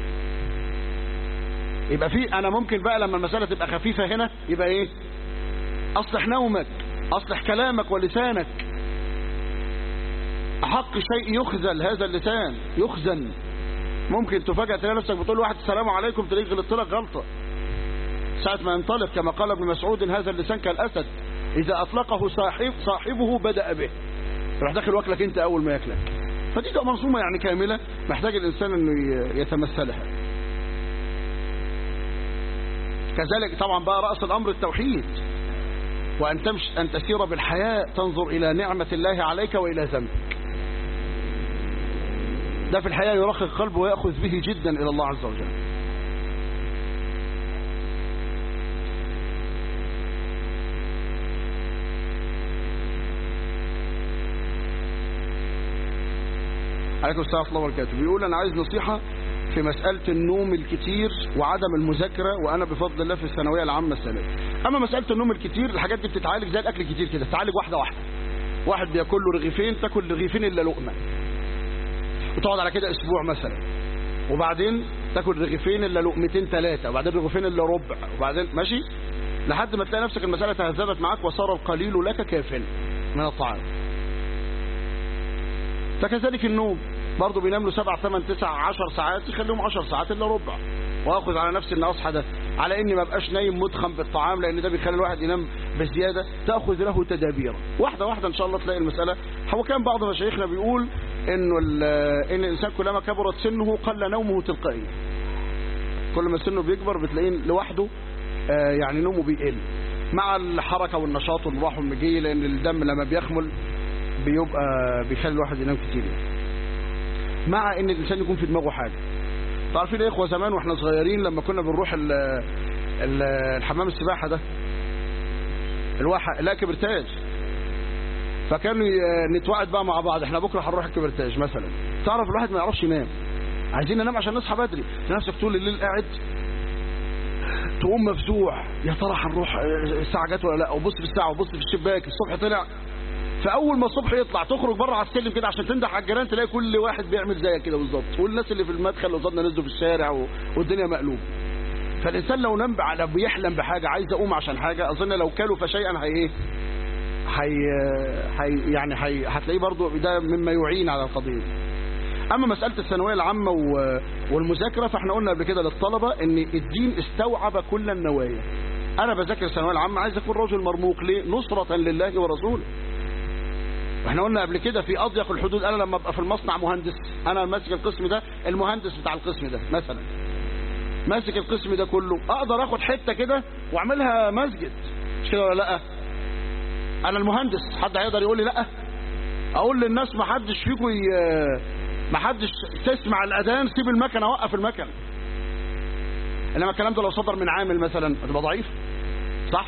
يبقى في انا ممكن بقى لما المساله تبقى خفيفه هنا يبقى ايه اصلح نومك اصلح كلامك ولسانك أحق شيء يخزل هذا اللسان يخزن ممكن تفاجأ تلاقي نفسك بتقول واحد السلام عليكم تلاقيك غلطت لك غلطة ساعة ما ينطلق كما قال ابن مسعود هذا اللسان كالأسد إذا أطلقه صاحب صاحبه بدأ به راح داخل واكلك أنت أول ما ياكلك فدي تبقى منظومة يعني كاملة محتاج الإنسان أنه ي- يتمثلها كذلك طبعا بقى رأس الأمر التوحيد وأن تمشي أن تسير بالحياة تنظر إلى نعمة الله عليك وإلى ذنبك ده في الحياة يرخق قلبه ويأخذ به جدا إلى الله عز وجل عليكم السلام ورحمه الله وبركاته بيقول انا عايز نصيحه في مسألة النوم الكتير وعدم المذاكرة وأنا بفضل الله في الثانوية العامة السنة دي. أما مسألة النوم الكتير الحاجات دي بتتعالج زي الأكل الكتير كده تعالج واحدة واحدة واحد بياكل له رغيفين تاكل رغيفين إلا لقمة وتقعد على كده أسبوع مثلا وبعدين تاكل رغيفين إلا لقمتين ثلاثة وبعدين رغيفين إلا ربع وبعدين ماشي لحد ما تلاقي نفسك المسألة تهذبت معاك وصار القليل لك كاف من الطعام فكذلك النوم برضه بينام له 7 8 9 10 ساعات يخليهم 10 ساعات الا ربع واخذ على نفسي ان اصحى ده على اني ما ابقاش نايم مدخن بالطعام لان ده بيخلي الواحد ينام بزياده تاخذ له تدابير واحده واحده ان شاء الله تلاقي المساله هو كان بعض مشايخنا بيقول انه ان الانسان كلما كبرت سنه قل نومه تلقائيا كل ما سنه بيكبر بتلاقيه لوحده آه يعني نومه بيقل مع الحركه والنشاط والمروح والمجي لان الدم لما بيخمل بيبقى بيخلي الواحد ينام كتير يعني. مع ان الانسان يكون في دماغه حاجه تعرفين يا اخوه زمان واحنا صغيرين لما كنا بنروح ال ال الحمام السباحه ده الواحه لا كبرتاج فكانوا نتوعد بقى مع بعض احنا بكره هنروح الكبرتاج مثلا تعرف الواحد ما يعرفش ينام عايزين ننام عشان نصحى بدري نفسك طول الليل قاعد تقوم مفزوع يا ترى هنروح الساعه جت ولا لا وبص في الساعه وبص في الشباك الصبح طلع فاول ما الصبح يطلع تخرج بره على السلم كده عشان تنده على الجيران تلاقي كل واحد بيعمل زيك كده بالظبط والناس اللي في المدخل قصادنا نزلوا في الشارع و... والدنيا مقلوبه فالانسان لو نام على بيحلم بحاجه عايز اقوم عشان حاجه اظن لو كلف شيئا هي ايه هي... هي يعني هي... هتلاقيه برضو ده مما يعين على القضيه اما مساله الثانويه العامه و... والمذاكره فاحنا قلنا قبل كده للطلبه ان الدين استوعب كل النوايا انا بذاكر الثانويه العامه عايز اكون رجل مرموق ليه نصره لله ورسوله احنا قلنا قبل كده في اضيق الحدود انا لما ابقى في المصنع مهندس انا ماسك القسم ده المهندس بتاع القسم ده مثلا ماسك القسم ده كله اقدر اخد حته كده واعملها مسجد مش كده ولا لا انا المهندس حد هيقدر يقول لي لا اقول للناس ما حدش فيكم ي... ما حدش تسمع الاذان سيب المكنه وقف المكنه انما الكلام ده لو صدر من عامل مثلا هتبقى ضعيف صح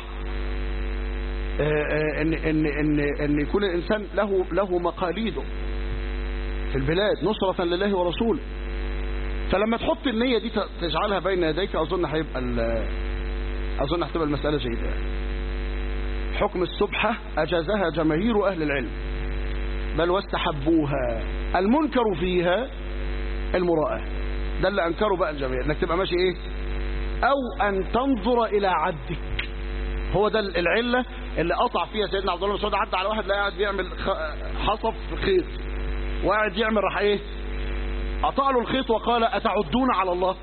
ان ان ان ان يكون الانسان له له مقاليده في البلاد نصرة لله ورسوله فلما تحط النية دي تجعلها بين يديك اظن هيبقى اظن هتبقى المسألة جيدة حكم السبحة اجازها جماهير اهل العلم بل واستحبوها المنكر فيها المراءة ده اللي انكره بقى الجميع انك تبقى ماشي ايه او ان تنظر الى عبدك هو ده العلة اللي قطع فيها سيدنا عبد الله بن مسعود عدى على واحد لا قاعد بيعمل حصف خيط وقاعد يعمل راح ايه قطع له الخيط وقال اتعدون على الله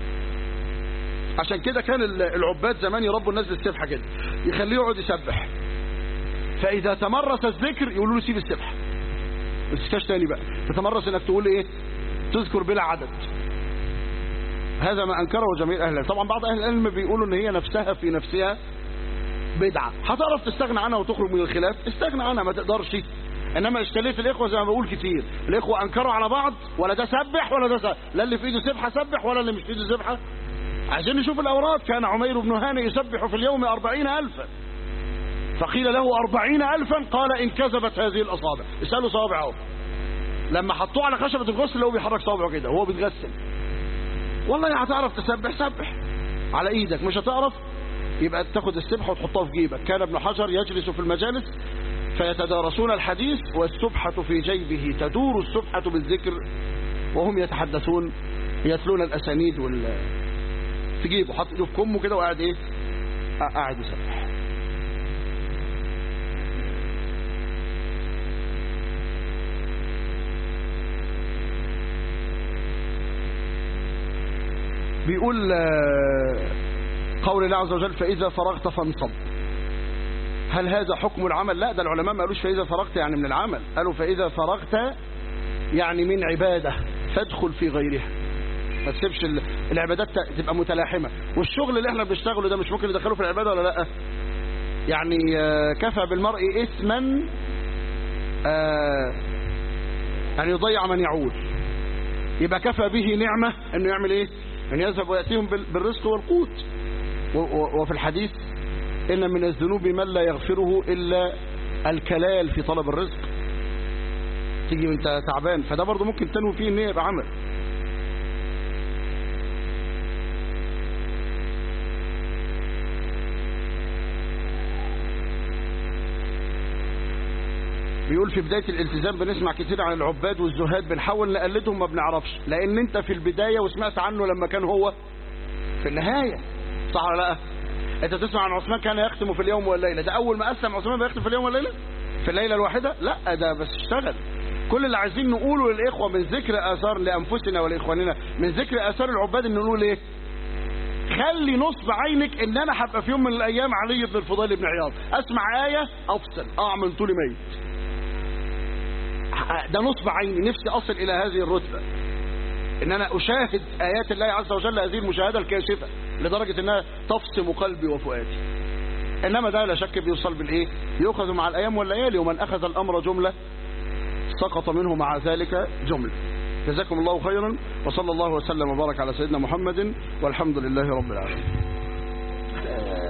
عشان كده كان العباد زمان يربوا الناس بالسبحه كده يخليه يقعد يسبح فاذا تمرس الذكر يقولوا له سيب السبحه ما تسكاش تاني بقى تتمرس انك تقول ايه تذكر بلا عدد هذا ما انكره جميع اهل العلم طبعا بعض اهل العلم بيقولوا ان هي نفسها في نفسها بدعة هتعرف تستغنى عنها وتخرج من الخلاف استغنى عنها ما تقدرش انما اشتريت الاخوه زي ما بقول كتير الاخوه انكروا على بعض ولا ده سبح ولا ده سبح لا اللي في ايده سبحه سبح ولا اللي مش في ايده سبحه عايزين نشوف الاوراد كان عمير بن هاني يسبح في اليوم أربعين ألفا فقيل له أربعين ألفا قال إن كذبت هذه الأصابع اسألوا صوابعه لما حطوه على خشبة الغسل هو بيحرك صوابعه كده وهو بيتغسل والله هتعرف تسبح سبح على ايدك مش هتعرف يبقى تاخد السبحة وتحطها في جيبك كان ابن حجر يجلس في المجالس فيتدارسون الحديث والسبحة في جيبه تدور السبحة بالذكر وهم يتحدثون يتلون الأسانيد وال في جيبه حاطط ايده في كمه كده وقاعد ايه قاعد يسبح بيقول قول الله عز وجل فإذا فرغت فانصب هل هذا حكم العمل لا ده العلماء ما قالوش فإذا فرغت يعني من العمل قالوا فإذا فرغت يعني من عبادة فادخل في غيرها ما تسيبش العبادات تبقى متلاحمة والشغل اللي احنا بنشتغله ده مش ممكن ندخله في العبادة ولا لا يعني كفى بالمرء إثما أن يضيع من يعود يبقى كفى به نعمة أنه يعمل إيه أن يذهب ويأتيهم بالرزق والقوت وفي الحديث إن من الذنوب من لا يغفره إلا الكلال في طلب الرزق تيجي وانت تعبان فده برضه ممكن تنوي فيه ان هي يبقى عمل بيقول في بداية الالتزام بنسمع كتير عن العباد والزهاد بنحاول نقلدهم ما بنعرفش لان انت في البداية وسمعت عنه لما كان هو في النهاية صح ولا لا انت تسمع عن عثمان كان يختم في اليوم والليلة ده اول ما اسلم عثمان بيختم في اليوم والليلة في الليلة الواحدة لا ده بس اشتغل كل اللي عايزين نقوله للاخوة من ذكر اثار لانفسنا ولاخواننا من ذكر اثار العباد ان نقول ايه خلي نصب عينك ان انا هبقى في يوم من الايام علي بن الفضيل بن عياض اسمع آية افصل اقع من طولي ميت ده نصب عيني نفسي أصل إلى هذه الرتبة إن أنا أشاهد آيات الله عز وجل هذه المشاهدة الكاشفة لدرجة أنها تفصم قلبي وفؤادي إنما ده لا شك بيوصل بالإيه يؤخذ مع الأيام والليالي ومن أخذ الأمر جملة سقط منه مع ذلك جملة جزاكم الله خيرا وصلى الله وسلم وبارك على سيدنا محمد والحمد لله رب العالمين